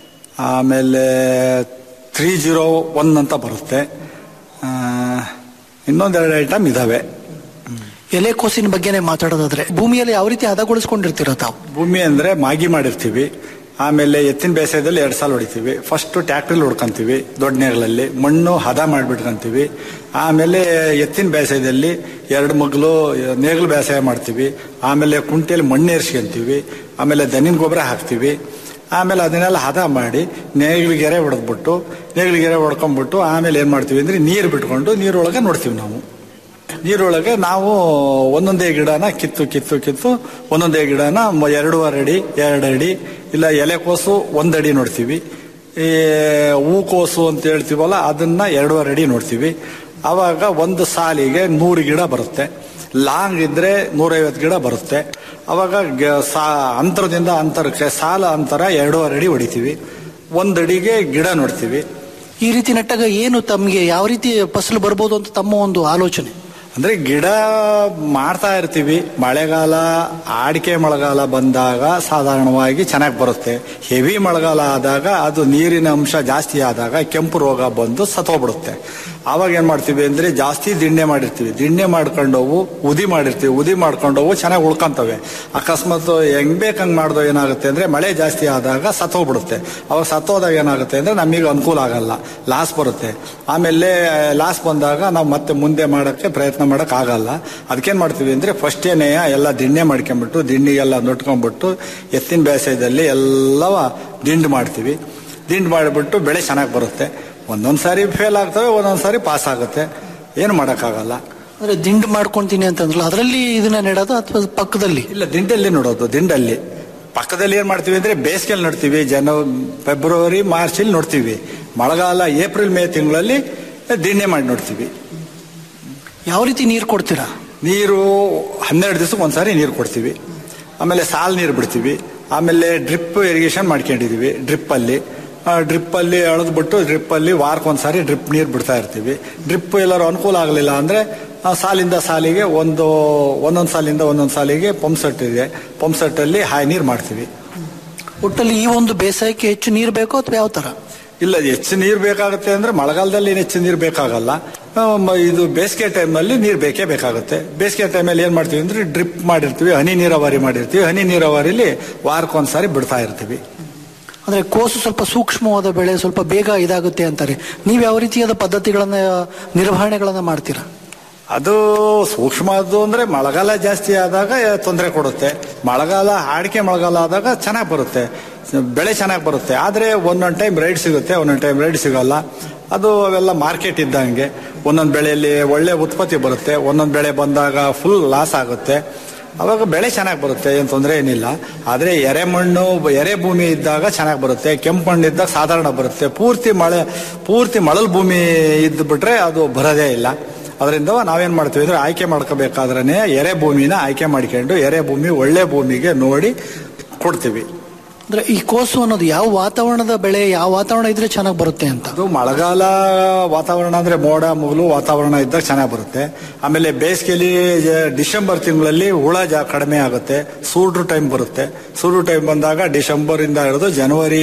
ಆಮೇಲೆ ತ್ರೀ ಜೀರೋ ಒನ್ ಅಂತ ಬರುತ್ತೆ ಆ, ಇನ್ನೊಂದೆರಡು ಐಟಮ್ ಇದಾವೆ ಎಲೆಕೋಸಿನ ಬಗ್ಗೆನೇ ಮಾತಾಡೋದಾದ್ರೆ ಭೂಮಿಯಲ್ಲಿ ಯಾವ ರೀತಿ ಹದಗೊಳಿಸ್ಕೊಂಡಿರ್ತೀರ ತಾವು ಭೂಮಿ ಅಂದ್ರೆ ಮಾಗಿ ಮಾಡಿರ್ತೀವಿ ಆಮೇಲೆ ಎತ್ತಿನ ಬೇಸಾಯದಲ್ಲಿ ಎರಡು ಸಾಲ ಹೊಡಿತೀವಿ ಫಸ್ಟ್ ಟ್ಯಾಕ್ಟ್ರಿಲಿ ಹೊಡ್ಕೊಂತೀವಿ ದೊಡ್ಡ ನೇಗಳಲ್ಲಿ ಮಣ್ಣು ಹದ ಮಾಡಿಬಿಟ್ಕೊಂತೀವಿ ಆಮೇಲೆ ಎತ್ತಿನ ಬೇಸಾಯದಲ್ಲಿ ಎರಡು ಮಗ್ಲು ನೇಗಿಲು ಬೇಸಾಯ ಮಾಡ್ತೀವಿ ಆಮೇಲೆ ಕುಂಟೆಯಲ್ಲಿ ಮಣ್ಣು ಏರ್ಸ್ಕೊಂತೀವಿ ಆಮೇಲೆ ದನಿನ ಗೊಬ್ಬರ ಹಾಕ್ತೀವಿ ಆಮೇಲೆ ಅದನ್ನೆಲ್ಲ ಹದ ಮಾಡಿ ನೇಗಿಲಿಗೆರೆ ಹೊಡೆದ್ಬಿಟ್ಟು ನೇಗಿಲಿಗೆರೆ ಹೊಡ್ಕೊಂಡ್ಬಿಟ್ಟು ಆಮೇಲೆ ಏನ್ ಮಾಡ್ತೀವಿ ಅಂದ್ರೆ ನೀರು ಬಿಟ್ಕೊಂಡು ನೀರೊಳಗೆ ನೋಡ್ತೀವಿ ನಾವು ನೀರೊಳಗೆ ನಾವು ಒಂದೊಂದೇ ಗಿಡನ ಕಿತ್ತು ಕಿತ್ತು ಕಿತ್ತು ಒಂದೊಂದೇ ಗಿಡನ ಮ- ಎರಡೂವರೆ ಅಡಿ ಎರಡು ಅಡಿ ಇಲ್ಲ ಎಲೆಕೋಸು ಒಂದಡಿ ನೋಡ್ತೀವಿ ಈ ಹೂಕೋಸು ಅಂತ ಹೇಳ್ತೀವಲ್ಲ ಅದನ್ನ ಎರಡೂವರೆ ಅಡಿ ನೋಡ್ತೀವಿ ಅವಾಗ ಒಂದು ಸಾಲಿಗೆ ನೂರು ಗಿಡ ಬರುತ್ತೆ ಲಾಂಗ್ ಇದ್ರೆ ನೂರೈವತ್ತು ಗಿಡ ಬರುತ್ತೆ ಅವಾಗ ಗ- ಸಾ ಅಂತರದಿಂದ ಅಂತರಕ್ಕೆ ಸಾಲ ಅಂತರ ಎರಡೂವರೆ ಅಡಿ ಹೊಡಿತೀವಿ ಒಂದಡಿಗೆ ಗಿಡ ನೋಡ್ತೀವಿ ಈ ರೀತಿ ನೆಟ್ಟಾಗ ಏನು ತಮಗೆ ಯಾವ ರೀತಿ ಫಸಲು ಬರ್ಬೋದು ಅಂತ ತಮ್ಮ ಒಂದು ಆಲೋಚನೆ ಅಂದ್ರೆ ಗಿಡ ಮಾಡ್ತಾ ಇರ್ತೀವಿ ಮಳೆಗಾಲ ಅಡಿಕೆ ಮಳೆಗಾಲ ಬಂದಾಗ ಸಾಧಾರಣವಾಗಿ ಚೆನ್ನಾಗಿ ಬರುತ್ತೆ ಹೆವಿ ಮಳೆಗಾಲ ಆದಾಗ ಅದು ನೀರಿನ ಅಂಶ ಜಾಸ್ತಿ ಆದಾಗ ಕೆಂಪು ರೋಗ ಬಂದು ಸತ್ತೋಗ್ಬಿಡುತ್ತೆ ಆವಾಗ ಏನ್ ಮಾಡ್ತೀವಿ ಅಂದ್ರೆ ಜಾಸ್ತಿ ದಿಣ್ಣೆ ಮಾಡಿರ್ತೀವಿ ದಿಣ್ಣೆ ಮಾಡ್ಕೊಂಡವು ಉದಿ ಮಾಡಿರ್ತೀವಿ ಉದಿ ಮಾಡ್ಕೊಂಡವು ಚೆನ್ನಾಗಿ ಉಳ್ಕೊಂತವೆ ಅಕಸ್ಮಾತ್ ಹೆಂಗ್ ಬೇಕ್ ಹಂಗ್ ಮಾಡ್ದೋ ಏನಾಗುತ್ತೆ ಅಂದ್ರೆ ಮಳೆ ಜಾಸ್ತಿ ಆದಾಗ ಸತ್ತೋಗ್ಬಿಡುತ್ತೆ ಅವಾಗ ಸತ್ತೋದಾಗ ಏನಾಗುತ್ತೆ ಅಂದ್ರೆ ನಮಗೆ ಅನುಕೂಲ ಆಗಲ್ಲ ಲಾಸ್ ಬರುತ್ತೆ ಆಮೇಲೆ ಲಾಸ್ ಬಂದಾಗ ನಾವು ಮತ್ತೆ ಮುಂದೆ ಮಾಡಕ್ಕೆ ಪ್ರಯತ್ನ ಮಾಡಕ್ ಆಗಲ್ಲ ಅದಕ್ಕೇನ್ ಮಾಡ್ತೀವಿ ಅಂದ್ರೆ ಫಸ್ಟೇನೆ ಎಲ್ಲ ದಿಣ್ಣೆ ಮಾಡ್ಕೊಂಡ್ಬಿಟ್ಟು ದಿಣ್ಣಿಗೆಲ್ಲ ನೊಟ್ಕೊಂಡ್ಬಿಟ್ಟು ಎತ್ತಿನ ಬೇಸಾಯದಲ್ಲಿ ಎಲ್ಲವ ದಿಂಡು ಮಾಡ್ತೀವಿ ದಿಂಡು ಮಾಡಿಬಿಟ್ಟು ಬೆಳೆ ಚೆನ್ನಾಗಿ ಬರುತ್ತೆ ಒಂದೊಂದ್ ಸಾರಿ ಫೇಲ್ ಆಗ್ತವೆ ಒಂದೊಂದ್ ಸಾರಿ ಪಾಸ್ ಆಗುತ್ತೆ ಏನು ಮಾಡೋಕ್ಕಾಗಲ್ಲ ಅಂದ್ರೆ ದಿಂಡು ಮಾಡ್ಕೊಂತೀನಿ ಅಂತಂದ್ರಲ್ಲ ಅದರಲ್ಲಿ ಇದನ್ನ ನೆಡೋದು ಅಥವಾ ಪಕ್ಕದಲ್ಲಿ ಇಲ್ಲ ದಿಂಡಲ್ಲಿ ನೋಡೋದು ದಿಂಡಲ್ಲಿ ಪಕ್ಕದಲ್ಲಿ ಏನ್ ಮಾಡ್ತೀವಿ ಅಂದ್ರೆ ಬೇಸಿಗೆಯಲ್ಲಿ ನೋಡ್ತೀವಿ ಜನ ಫೆಬ್ರವರಿ ಮಾರ್ಚ್ ಅಲ್ಲಿ ನೋಡ್ತೀವಿ ಮಳೆಗಾಲ ಏಪ್ರಿಲ್ ಮೇ ತಿಂಗಳಲ್ಲಿ ದಿಣ್ಣೆ ಮಾಡಿ ನೋಡ್ತೀವಿ ಯಾವ ರೀತಿ ನೀರು ಕೊಡ್ತೀರಾ ನೀರು ಹನ್ನೆರಡು ದಿವಸಕ್ಕೆ ಒಂದ್ಸಾರಿ ನೀರು ಕೊಡ್ತೀವಿ ಆಮೇಲೆ ಸಾಲ್ ನೀರು ಬಿಡ್ತೀವಿ ಆಮೇಲೆ ಡ್ರಿಪ್ ಇರಿಗೇಷನ್ ಮಾಡ್ಕೊಂಡಿದೀವಿ ಡ್ರಿಪ್ ಅಲ್ಲಿ ಡ್ರಿಪ್ ಅಲ್ಲಿ ಎಳೆದ್ಬಿಟ್ಟು ಡ್ರಿಪ್ ಅಲ್ಲಿ ವಾರಕ್ಕೊಂದ್ಸಾರಿ ಡ್ರಿಪ್ ನೀರು ಬಿಡ್ತಾ ಇರ್ತೀವಿ ಡ್ರಿಪ್ ಎಲ್ಲರೂ ಅನುಕೂಲ ಆಗಲಿಲ್ಲ ಅಂದ್ರೆ ಆ ಸಾಲಿಂದ ಸಾಲಿಗೆ ಒಂದು ಒಂದೊಂದು ಸಾಲಿಂದ ಒಂದೊಂದು ಸಾಲಿಗೆ ಪಂಪ್ ಸೆಟ್ ಇದೆ ಪಂಪ್ ಸೆಟ್ ಅಲ್ಲಿ ಹಾಯ್ ನೀರು ಮಾಡ್ತೀವಿ ಒಟ್ಟಲ್ಲಿ ಈ ಒಂದು ಬೇಸಾಯಕ್ಕೆ ಹೆಚ್ಚು ನೀರು ಬೇಕೋ ಅಥವಾ ಯಾವ ತರ ಇಲ್ಲ ಹೆಚ್ಚು ನೀರು ಬೇಕಾಗುತ್ತೆ ಅಂದ್ರೆ ಮಳೆಗಾಲದಲ್ಲಿ ಏನ್ ಹೆಚ್ಚು ನೀರು ಬೇಕಾಗಲ್ಲ ಆ, ಮ- ಇದು ಬೇಸಿಗೆ ಟೈಮಲ್ಲಿ ನೀರು ಬೇಕೇ ಬೇಕಾಗುತ್ತೆ ಬೇಸಿಗೆ ಟೈಮಲ್ಲಿ ಏನ್ ಮಾಡ್ತೀವಿ ಅಂದ್ರೆ ಡ್ರಿಪ್ ಮಾಡಿರ್ತೀವಿ ಹನಿ ನೀರಾವರಿ ಮಾಡಿರ್ತೀವಿ ಹನಿ ನೀರಾವರಿಲಿ ವಾರಕ್ಕೊಂದ್ಸಾರಿ ಬಿಡ್ತಾ ಇರ್ತೀವಿ ಅಂದ್ರೆ ಕೋಸು ಸ್ವಲ್ಪ ಸೂಕ್ಷ್ಮವಾದ ಬೆಳೆ ಸ್ವಲ್ಪ ಬೇಗ ಇದಾಗುತ್ತೆ ಅಂತಾರೆ ನೀವು ಯಾವ ರೀತಿಯಾದ ಪದ್ಧತಿಗಳನ್ನ ನಿರ್ವಹಣೆಗಳನ್ನ ಮಾಡ್ತೀರಾ ಅದು ಸೂಕ್ಷ್ಮದ್ದು ಅಂದ್ರೆ ಮಳೆಗಾಲ ಜಾಸ್ತಿ ಆದಾಗ ತೊಂದರೆ ಕೊಡುತ್ತೆ ಮಳೆಗಾಲ ಅಡಿಕೆ ಮಳೆಗಾಲ ಆದಾಗ ಚೆನ್ನಾಗಿ ಬರುತ್ತೆ ಬೆಳೆ ಚೆನ್ನಾಗಿ ಬರುತ್ತೆ ಆದ್ರೆ ಒಂದೊಂದು ಟೈಮ್ ರೈಡ್ ಸಿಗುತ್ತೆ ಒಂದೊಂದು ಟೈಮ್ ರೈಡ್ ಸಿಗಲ್ಲ ಅದು ಅವೆಲ್ಲ ಮಾರ್ಕೆಟ್ ಇದ್ದಂಗೆ ಒಂದೊಂದು ಬೆಳೆಯಲ್ಲಿ ಒಳ್ಳೆ ಉತ್ಪತ್ತಿ ಬರುತ್ತೆ ಒಂದೊಂದು ಬೆಳೆ ಬಂದಾಗ ಫುಲ್ ಲಾಸ್ ಆಗುತ್ತೆ ಅವಾಗ ಬೆಳೆ ಚೆನ್ನಾಗಿ ಬರುತ್ತೆ ಏನು ತೊಂದರೆ ಏನಿಲ್ಲ ಆದರೆ ಎರೆಮಣ್ಣು ಎರೆ ಭೂಮಿ ಇದ್ದಾಗ ಚೆನ್ನಾಗಿ ಬರುತ್ತೆ ಕೆಂಪು ಮಣ್ಣು ಇದ್ದಾಗ ಸಾಧಾರಣ ಬರುತ್ತೆ ಪೂರ್ತಿ ಮಳೆ ಪೂರ್ತಿ ಮಳಲ್ ಭೂಮಿ ಇದ್ದು ಬಿಟ್ರೆ ಅದು ಬರೋದೇ ಇಲ್ಲ ಅದರಿಂದ ನಾವೇನ್ ಮಾಡ್ತೀವಿ ಅಂದ್ರೆ ಆಯ್ಕೆ ಮಾಡ್ಕೋಬೇಕಾದ್ರೆ ಎರೆ ಭೂಮಿನ ಆಯ್ಕೆ ಮಾಡ್ಕೊಂಡು ಎರೆ ಭೂಮಿ ಒಳ್ಳೆ ಭೂಮಿಗೆ ನೋಡಿ ಕೊಡ್ತೀವಿ ಅಂದ್ರೆ ಈ ಕೋಸು ಅನ್ನೋದು ಯಾವ ವಾತಾವರಣದ ಬೆಳೆ ಯಾವ ವಾತಾವರಣ ಇದ್ರೆ ಚೆನ್ನಾಗಿ ಬರುತ್ತೆ ಅಂತ ಅದು ಮಳೆಗಾಲ ವಾತಾವರಣ ಅಂದ್ರೆ ಮೋಡ ಮುಗಲು ವಾತಾವರಣ ಇದ್ದಾಗ ಚೆನ್ನಾಗಿ ಬರುತ್ತೆ ಆಮೇಲೆ ಬೇಸಿಗೆಯಲ್ಲಿ ಜ- ಡಿಸೆಂಬರ್ ತಿಂಗಳಲ್ಲಿ ಹುಳ ಜಾ ಕಡಿಮೆ ಆಗುತ್ತೆ ಸೂಡ್ರು ಟೈಮ್ ಬರುತ್ತೆ ಸೂಡ್ರು ಟೈಮ್ ಬಂದಾಗ ಡಿಸೆಂಬರ್ ಇಂದ ಹಿಡಿದು ಜನವರಿ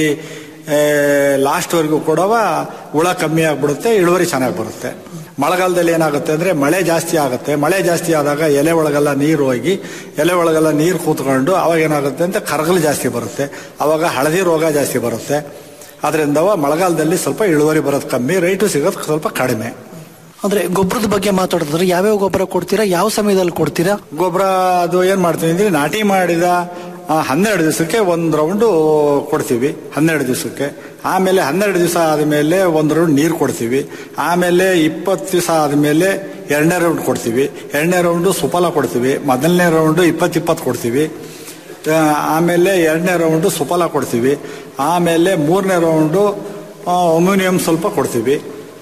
ಲಾಸ್ಟ್ ವರೆಗೂ ಕೂಡ ಹುಳ ಕಮ್ಮಿ ಆಗ್ಬಿಡುತ್ತೆ ಇಳುವರಿ ಚೆನ್ನಾಗಿ ಬರುತ್ತೆ ಮಳೆಗಾಲದಲ್ಲಿ ಏನಾಗುತ್ತೆ ಅಂದ್ರೆ ಮಳೆ ಜಾಸ್ತಿ ಆಗುತ್ತೆ ಮಳೆ ಜಾಸ್ತಿ ಆದಾಗ ಎಲೆ ಒಳಗೆಲ್ಲ ನೀರು ಹೋಗಿ ಎಲೆ ಒಳಗೆಲ್ಲ ನೀರು ಕೂತ್ಕೊಂಡು ಅವಾಗ ಏನಾಗುತ್ತೆ ಅಂತ ಕರಗಲು ಜಾಸ್ತಿ ಬರುತ್ತೆ ಅವಾಗ ಹಳದಿ ರೋಗ ಜಾಸ್ತಿ ಬರುತ್ತೆ ಅದರಿಂದ ಮಳೆಗಾಲದಲ್ಲಿ ಸ್ವಲ್ಪ ಇಳುವರಿ ಬರೋದು ಕಮ್ಮಿ ರೈಟು ಸಿಗೋದು ಸ್ವಲ್ಪ ಕಡಿಮೆ ಅಂದ್ರೆ ಗೊಬ್ಬರದ ಬಗ್ಗೆ ಮಾತಾಡಿದ್ರೆ ಯಾವ್ಯಾವ ಗೊಬ್ಬರ ಕೊಡ್ತೀರಾ ಯಾವ ಸಮಯದಲ್ಲಿ ಕೊಡ್ತೀರಾ ಗೊಬ್ಬರ ಅದು ಏನ್ ಮಾಡ್ತೀವಿ ಅಂದ್ರೆ ನಾಟಿ ಮಾಡಿದ ಆ, ಹನ್ನೆರಡು ದಿವಸಕ್ಕೆ ಒಂದು ರೌಂಡು ಕೊಡ್ತೀವಿ ಹನ್ನೆರಡು ದಿವಸಕ್ಕೆ ಆಮೇಲೆ ಹನ್ನೆರಡು ದಿವಸ ಆದಮೇಲೆ ಒಂದು ರೌಂಡ್ ನೀರು ಕೊಡ್ತೀವಿ ಆಮೇಲೆ ಇಪ್ಪತ್ತು ದಿವಸ ಆದಮೇಲೆ ಎರಡನೇ ರೌಂಡ್ ಕೊಡ್ತೀವಿ ಎರಡನೇ ರೌಂಡು ಸುಫಲ ಕೊಡ್ತೀವಿ ಮೊದಲನೇ ರೌಂಡು ಇಪ್ಪತ್ತು ಇಪ್ಪತ್ತು ಕೊಡ್ತೀವಿ ಆ, ಆಮೇಲೆ ಎರಡನೇ ರೌಂಡು ಸುಫಲ ಕೊಡ್ತೀವಿ ಆಮೇಲೆ ಮೂರನೇ ರೌಂಡು ಅಮ್ಯೂನಿಯಂ ಸ್ವಲ್ಪ ಕೊಡ್ತೀವಿ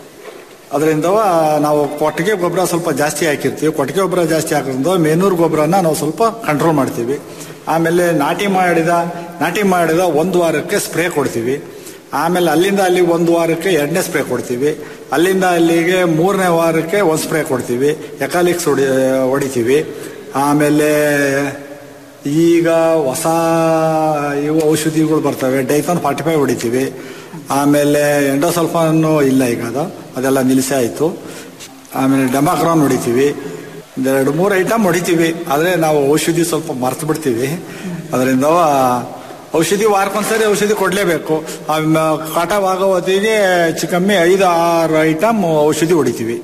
ಅದರಿಂದ ನಾವು ಕೊಟ್ಟಿಗೆ ಗೊಬ್ಬರ ಸ್ವಲ್ಪ ಜಾಸ್ತಿ ಹಾಕಿರ್ತೀವಿ ಕೊಟ್ಟಿಗೆ ಗೊಬ್ಬರ ಜಾಸ್ತಿ ಹಾಕೋದ್ರಿಂದ ಮೇನೂರು ಗೊಬ್ಬರನ ನಾವು ಸ್ವಲ್ಪ ಕಂಟ್ರೋಲ್ ಮಾಡ್ತೀವಿ ಆಮೇಲೆ ನಾಟಿ ಮಾಡಿದ ನಾಟಿ ಮಾಡಿದ ಒಂದು ವಾರಕ್ಕೆ ಸ್ಪ್ರೇ ಕೊಡ್ತೀವಿ ಆಮೇಲೆ ಅಲ್ಲಿಂದ ಅಲ್ಲಿಗೆ ಒಂದು ವಾರಕ್ಕೆ ಎರಡನೇ ಸ್ಪ್ರೇ ಕೊಡ್ತೀವಿ ಅಲ್ಲಿಂದ ಅಲ್ಲಿಗೆ ಮೂರನೇ ವಾರಕ್ಕೆ ಒಂದು ಸ್ಪ್ರೇ ಕೊಡ್ತೀವಿ ಎಕಾಲಿಕ್ಸ್ ಹೊಡಿ ಹೊಡಿತೀವಿ ಆಮೇಲೆ ಈಗ ಹೊಸ ಇವು ಔಷಧಿಗಳು ಬರ್ತವೆ ಡೈಥಾನ್ ಫಾರ್ಟಿ ಫೈವ್ ಹೊಡಿತೀವಿ ಆಮೇಲೆ ಎಂಡೋಸಲ್ಫಾನು ಇಲ್ಲ ಈಗ ಅದು ಅದೆಲ್ಲ ನಿಲ್ಲಿಸಿ ಆಯಿತು ಆಮೇಲೆ ಡೆಮಾಕ್ರಾನ್ ಹೊಡಿತೀವಿ ಒಂದೆರಡು ಮೂರು ಐಟಮ್ ಹೊಡಿತೀವಿ ಆದರೆ ನಾವು ಔಷಧಿ ಸ್ವಲ್ಪ ಮರ್ತು ಬಿಡ್ತೀವಿ ಅದರಿಂದ ಔಷಧಿ ವಾರಕ್ಕೊಂದ್ಸರಿ ಔಷಧಿ ಕೊಡಲೇಬೇಕು ಕಾಟವಾಗೋ ಹೊತ್ತಿಗೆ ಹೆಚ್ಚು ಕಮ್ಮಿ ಐದು ಆರು ಐಟಮ್ ಔಷಧಿ ಹೊಡಿತೀವಿ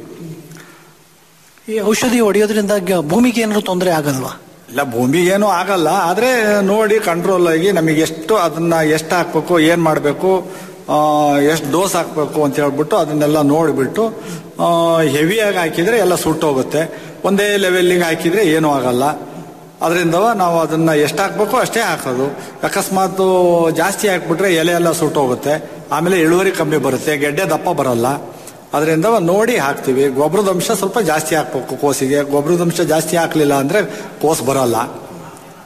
ಈ ಔಷಧಿ ಹೊಡೆಯೋದ್ರಿಂದ ಗ- ಭೂಮಿಗೆ ಏನಾದ್ರು ತೊಂದರೆ ಆಗಲ್ವಾ ಇಲ್ಲ ಭೂಮಿಗೇನು ಆಗಲ್ಲ ಆದ್ರೆ ನೋಡಿ ಕಂಟ್ರೋಲ್ ಆಗಿ ನಮಗೆ ಎಷ್ಟು ಅದನ್ನ ಎಷ್ಟು ಹಾಕ್ಬೇಕು ಏನ್ ಮಾಡಬೇಕು ಎಷ್ಟು ಡೋಸ್ ಹಾಕ್ಬೇಕು ಅಂತ ಹೇಳ್ಬಿಟ್ಟು ಅದನ್ನೆಲ್ಲ ನೋಡಿಬಿಟ್ಟು ಹೆವಿಯಾಗಿ ಹಾಕಿದ್ರೆ ಎಲ್ಲ ಸುಟ್ಟೋಗುತ್ತೆ ಒಂದೇ ಲೆವೆಲ್ಲಿಗೆ ಹಾಕಿದ್ರೆ ಏನೂ ಆಗಲ್ಲ ಅದರಿಂದ ನಾವು ಅದನ್ನ ಎಷ್ಟು ಹಾಕ್ಬೇಕು ಅಷ್ಟೇ ಹಾಕೋದು ಅಕಸ್ಮಾತ್ ಜಾಸ್ತಿ ಹಾಕ್ಬಿಟ್ರೆ ಎಲೆ ಎಲ್ಲ ಸುಟ್ಟೋಗುತ್ತೆ ಆಮೇಲೆ ಇಳುವರಿ ಕಮ್ಮಿ ಬರುತ್ತೆ ಗೆಡ್ಡೆ ದಪ್ಪ ಬರಲ್ಲ ಅದರಿಂದ ನೋಡಿ ಹಾಕ್ತಿವಿ ಗೊಬ್ಬರದ ಅಂಶ ಸ್ವಲ್ಪ ಜಾಸ್ತಿ ಹಾಕ್ಬೇಕು ಕೋಸಿಗೆ ಗೊಬ್ಬರದ ಅಂಶ ಜಾಸ್ತಿ ಹಾಕ್ಲಿಲ್ಲ ಅಂದ್ರೆ ಕೋಸ್ ಬರಲ್ಲ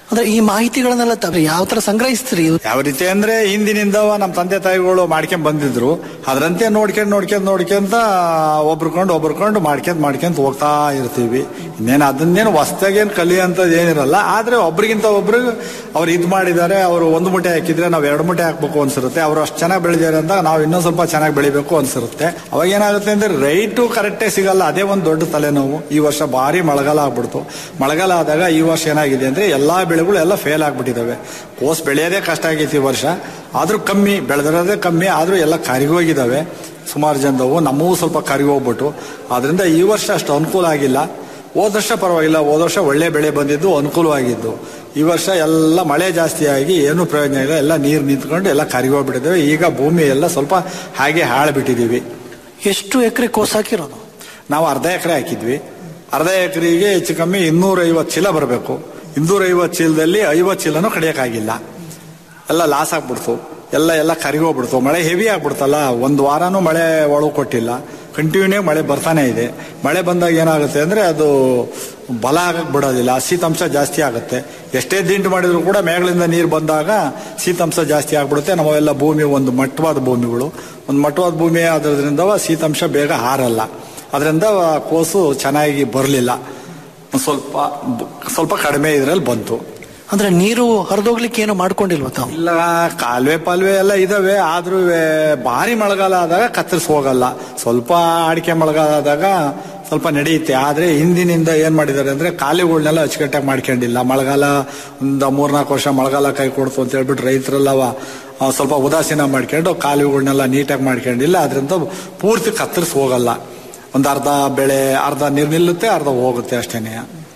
ಅಂದ್ರೆ ಈ ಮಾಹಿತಿಗಳನ್ನೆಲ್ಲ ತಾವು ಯಾವ ತರ ಸಂಗ್ರಹಿಸ್ತೀರಿ ಯಾವ ರೀತಿ ಅಂದ್ರೆ ಹಿಂದಿನಿಂದ ನಮ್ಮ ತಂದೆ ತಾಯಿಗಳು ಮಾಡ್ಕೊಂಡ್ ಬಂದಿದ್ರು ಅದರಂತೆ ನೋಡ್ಕೊಂಡ್ ನೋಡ್ಕೊಂಡ್ ನೋಡ್ಕೊಂತ ಒಬ್ರುಕೊಂಡು ಒಬ್ರುಕೊಂಡು ಮಾಡ್ಕೊಂಡ್ ಮಾಡ್ಕೊಂತ ಹೋಗ್ತಾ ಇರ್ತೀವಿ ಇನ್ನೇನು ಅದನ್ನೇನು ಹೊಸ್ದಾಗೇನು ಕಲಿಯಂತದ್ದು ಏನಿರಲ್ಲ ಆದ್ರೆ ಒಬ್ರಿಗಿಂತ ಒಬ್ರು ಅವ್ರು ಇದು ಮಾಡಿದ್ದಾರೆ ಅವರು ಒಂದು ಮೂಟೆ ಹಾಕಿದ್ರೆ ನಾವು ಎರಡು ಮೂಟೆ ಹಾಕ್ಬೇಕು ಅನ್ಸಿರುತ್ತೆ ಅವ್ರು ಅಷ್ಟು ಚೆನ್ನಾಗಿ ಬೆಳೆದಿದ್ದಾರೆ ಅಂತ ನಾವು ಇನ್ನೊಂದ್ ಸ್ವಲ್ಪ ಚೆನ್ನಾಗಿ ಬೆಳಿಬೇಕು ಅನ್ಸಿರುತ್ತೆ ಅವಾಗ ಏನಾಗುತ್ತೆ ಅಂದ್ರೆ ರೈಟು ಕರೆಕ್ಟೇ ಸಿಗಲ್ಲ ಅದೇ ಒಂದು ದೊಡ್ಡ ತಲೆನೋವು ಈ ವರ್ಷ ಭಾರಿ ಮಳೆಗಾಲ ಆಗ್ಬಿಡ್ತು ಮಳೆಗಾಲ ಆದಾಗ ಈ ವರ್ಷ ಏನಾಗಿದೆ ಅಂದ್ರೆ ಎಲ್ಲಾ ಬೆಳೆಗಳು ಎಲ್ಲ ಫೇಲ್ ಆಗ್ಬಿಟ್ಟಿದಾವೆ ಕೋಸ್ ಬೆಳೆಯೋದೇ ಕಷ್ಟ ಆಗೈತಿ ಈ ವರ್ಷ ಆದ್ರೂ ಕಮ್ಮಿ ಬೆಳೆದಿರೋದೇ ಕಮ್ಮಿ ಆದ್ರೂ ಎಲ್ಲ ಕರಿಗೋಗಿದಾವೆ ಸುಮಾರು ಜನದವು ನಮ್ಮವು ಸ್ವಲ್ಪ ಕರಿಗೋಗ್ಬಿಟ್ಟು ಆದ್ರಿಂದ ಈ ವರ್ಷ ಅಷ್ಟು ಅನುಕೂಲ ಆಗಿಲ್ಲ ಹೋದ ವರ್ಷ ಪರವಾಗಿಲ್ಲ ಹೋದ ವರ್ಷ ಒಳ್ಳೆ ಬೆಳೆ ಬಂದಿದ್ದು ಅನುಕೂಲವಾಗಿದ್ದು ಈ ವರ್ಷ ಎಲ್ಲ ಮಳೆ ಜಾಸ್ತಿ ಆಗಿ ಏನು ಪ್ರಯೋಜನ ಇಲ್ಲ ಎಲ್ಲ ನೀರು ನಿಂತ್ಕೊಂಡು ಎಲ್ಲ ಕರಿಗೋಗ್ಬಿಟ್ಟಿದ್ದೇವೆ ಈಗ ಭೂಮಿ ಎಲ್ಲ ಸ್ವಲ್ಪ ಹಾಗೆ ಹಾಳ್ಬಿಟ್ಟಿದೀವಿ ಎಷ್ಟು ಎಕರೆ ಕೋಸ್ ಹಾಕಿರೋದು ನಾವು ಅರ್ಧ ಎಕರೆ ಹಾಕಿದ್ವಿ ಅರ್ಧ ಎಕರೆಗೆ ಹೆಚ್ಚು ಕಮ್ಮಿ ಇನ್ನೂರ ಐವತ್ತು ಚೀಲ ಬರಬೇಕು ಇನ್ನೂರ ಐವತ್ತು ಚೀಲದಲ್ಲಿ ಐವತ್ತು ಚೀಲನೂ ಕಡಿಯೋಕ್ಕಾಗಿಲ್ಲ ಎಲ್ಲ ಲಾಸ್ ಆಗ್ಬಿಡ್ತು ಎಲ್ಲ ಎಲ್ಲ ಕರಿಗೋಗ್ಬಿಡ್ತು ಮಳೆ ಹೆವಿ ಆಗ್ಬಿಡ್ತಲ್ಲ ಒಂದು ವಾರನೂ ಮಳೆ ಒಳಗೆ ಕೊಟ್ಟಿಲ್ಲ ಕಂಟಿನ್ಯೂ ಮಳೆ ಬರ್ತಾನೆ ಇದೆ ಮಳೆ ಬಂದಾಗ ಏನಾಗುತ್ತೆ ಅಂದ್ರೆ ಅದು ಬಲ ಆಗಕ್ ಬಿಡೋದಿಲ್ಲ ಶೀತಾಂಶ ಜಾಸ್ತಿ ಆಗುತ್ತೆ ಎಷ್ಟೇ ದಿಂಡು ಮಾಡಿದ್ರು ಕೂಡ ಮೇಗಳಿಂದ ನೀರು ಬಂದಾಗ ಶೀತಾಂಶ ಜಾಸ್ತಿ ಆಗ್ಬಿಡುತ್ತೆ ನಮ್ಮವೆಲ್ಲ ಭೂಮಿ ಒಂದು ಮಟ್ಟವಾದ ಭೂಮಿಗಳು ಒಂದು ಮಟ್ಟವಾದ ಭೂಮಿ ಆದ್ರಿಂದ ಶೀತಾಂಶ ಬೇಗ ಹಾರಲ್ಲ ಅದರಿಂದ ಕೋಸು ಚೆನ್ನಾಗಿ ಬರಲಿಲ್ಲ ಸ್ವಲ್ಪ ಸ್ವಲ್ಪ ಕಡಿಮೆ ಇದ್ರಲ್ಲಿ ಬಂತು ಅಂದ್ರೆ ನೀರು ಹರಿದೋಗ್ಲಿಕ್ಕೆ ಏನು ಮಾಡ್ಕೊಂಡಿಲ್ವ ತಾವು ಇಲ್ಲ ಕಾಲುವೆ ಪಾಲ್ವೆ ಎಲ್ಲ ಇದಾವೆ ಆದ್ರೂ ಭಾರಿ ಮಳೆಗಾಲ ಆದಾಗ ಕತ್ತರಿಸಿ ಹೋಗಲ್ಲ ಸ್ವಲ್ಪ ಅಡಿಕೆ ಮಳೆಗಾಲ ಆದಾಗ ಸ್ವಲ್ಪ ನಡೆಯುತ್ತೆ ಆದ್ರೆ ಹಿಂದಿನಿಂದ ಏನ್ ಮಾಡಿದ್ದಾರೆ ಅಂದ್ರೆ ಕಾಲುವೆಗಳನ್ನೆಲ್ಲ ಅಚ್ಚುಕಟ್ಟಾಗಿ ಮಾಡ್ಕೊಂಡಿಲ್ಲ ಮಳೆಗಾಲ ಒಂದು ಮೂರ್ನಾಲ್ಕು ವರ್ಷ ಮಳೆಗಾಲ ಕೈ ಕೊಡ್ತು ಅಂತ ಹೇಳ್ಬಿಟ್ಟು ರೈತರೆಲ್ಲವ ಆ, ಸ್ವಲ್ಪ ಉದಾಸೀನ ಮಾಡ್ಕೊಂಡು ಕಾಲುವೆಗಳನ್ನೆಲ್ಲ ನೀಟಾಗಿ ಮಾಡ್ಕೊಂಡಿಲ್ಲ ಅದರಿಂದ ಪೂರ್ತಿ ಕತ್ತರಿಸಿ ಹೋಗಲ್ಲ ಒಂದು ಅರ್ಧ ಬೆಳೆ ಅರ್ಧ ನೀರು ನಿಲ್ಲುತ್ತೆ ಅರ್ಧ ಹೋಗುತ್ತೆ ಅಷ್ಟೇನೆ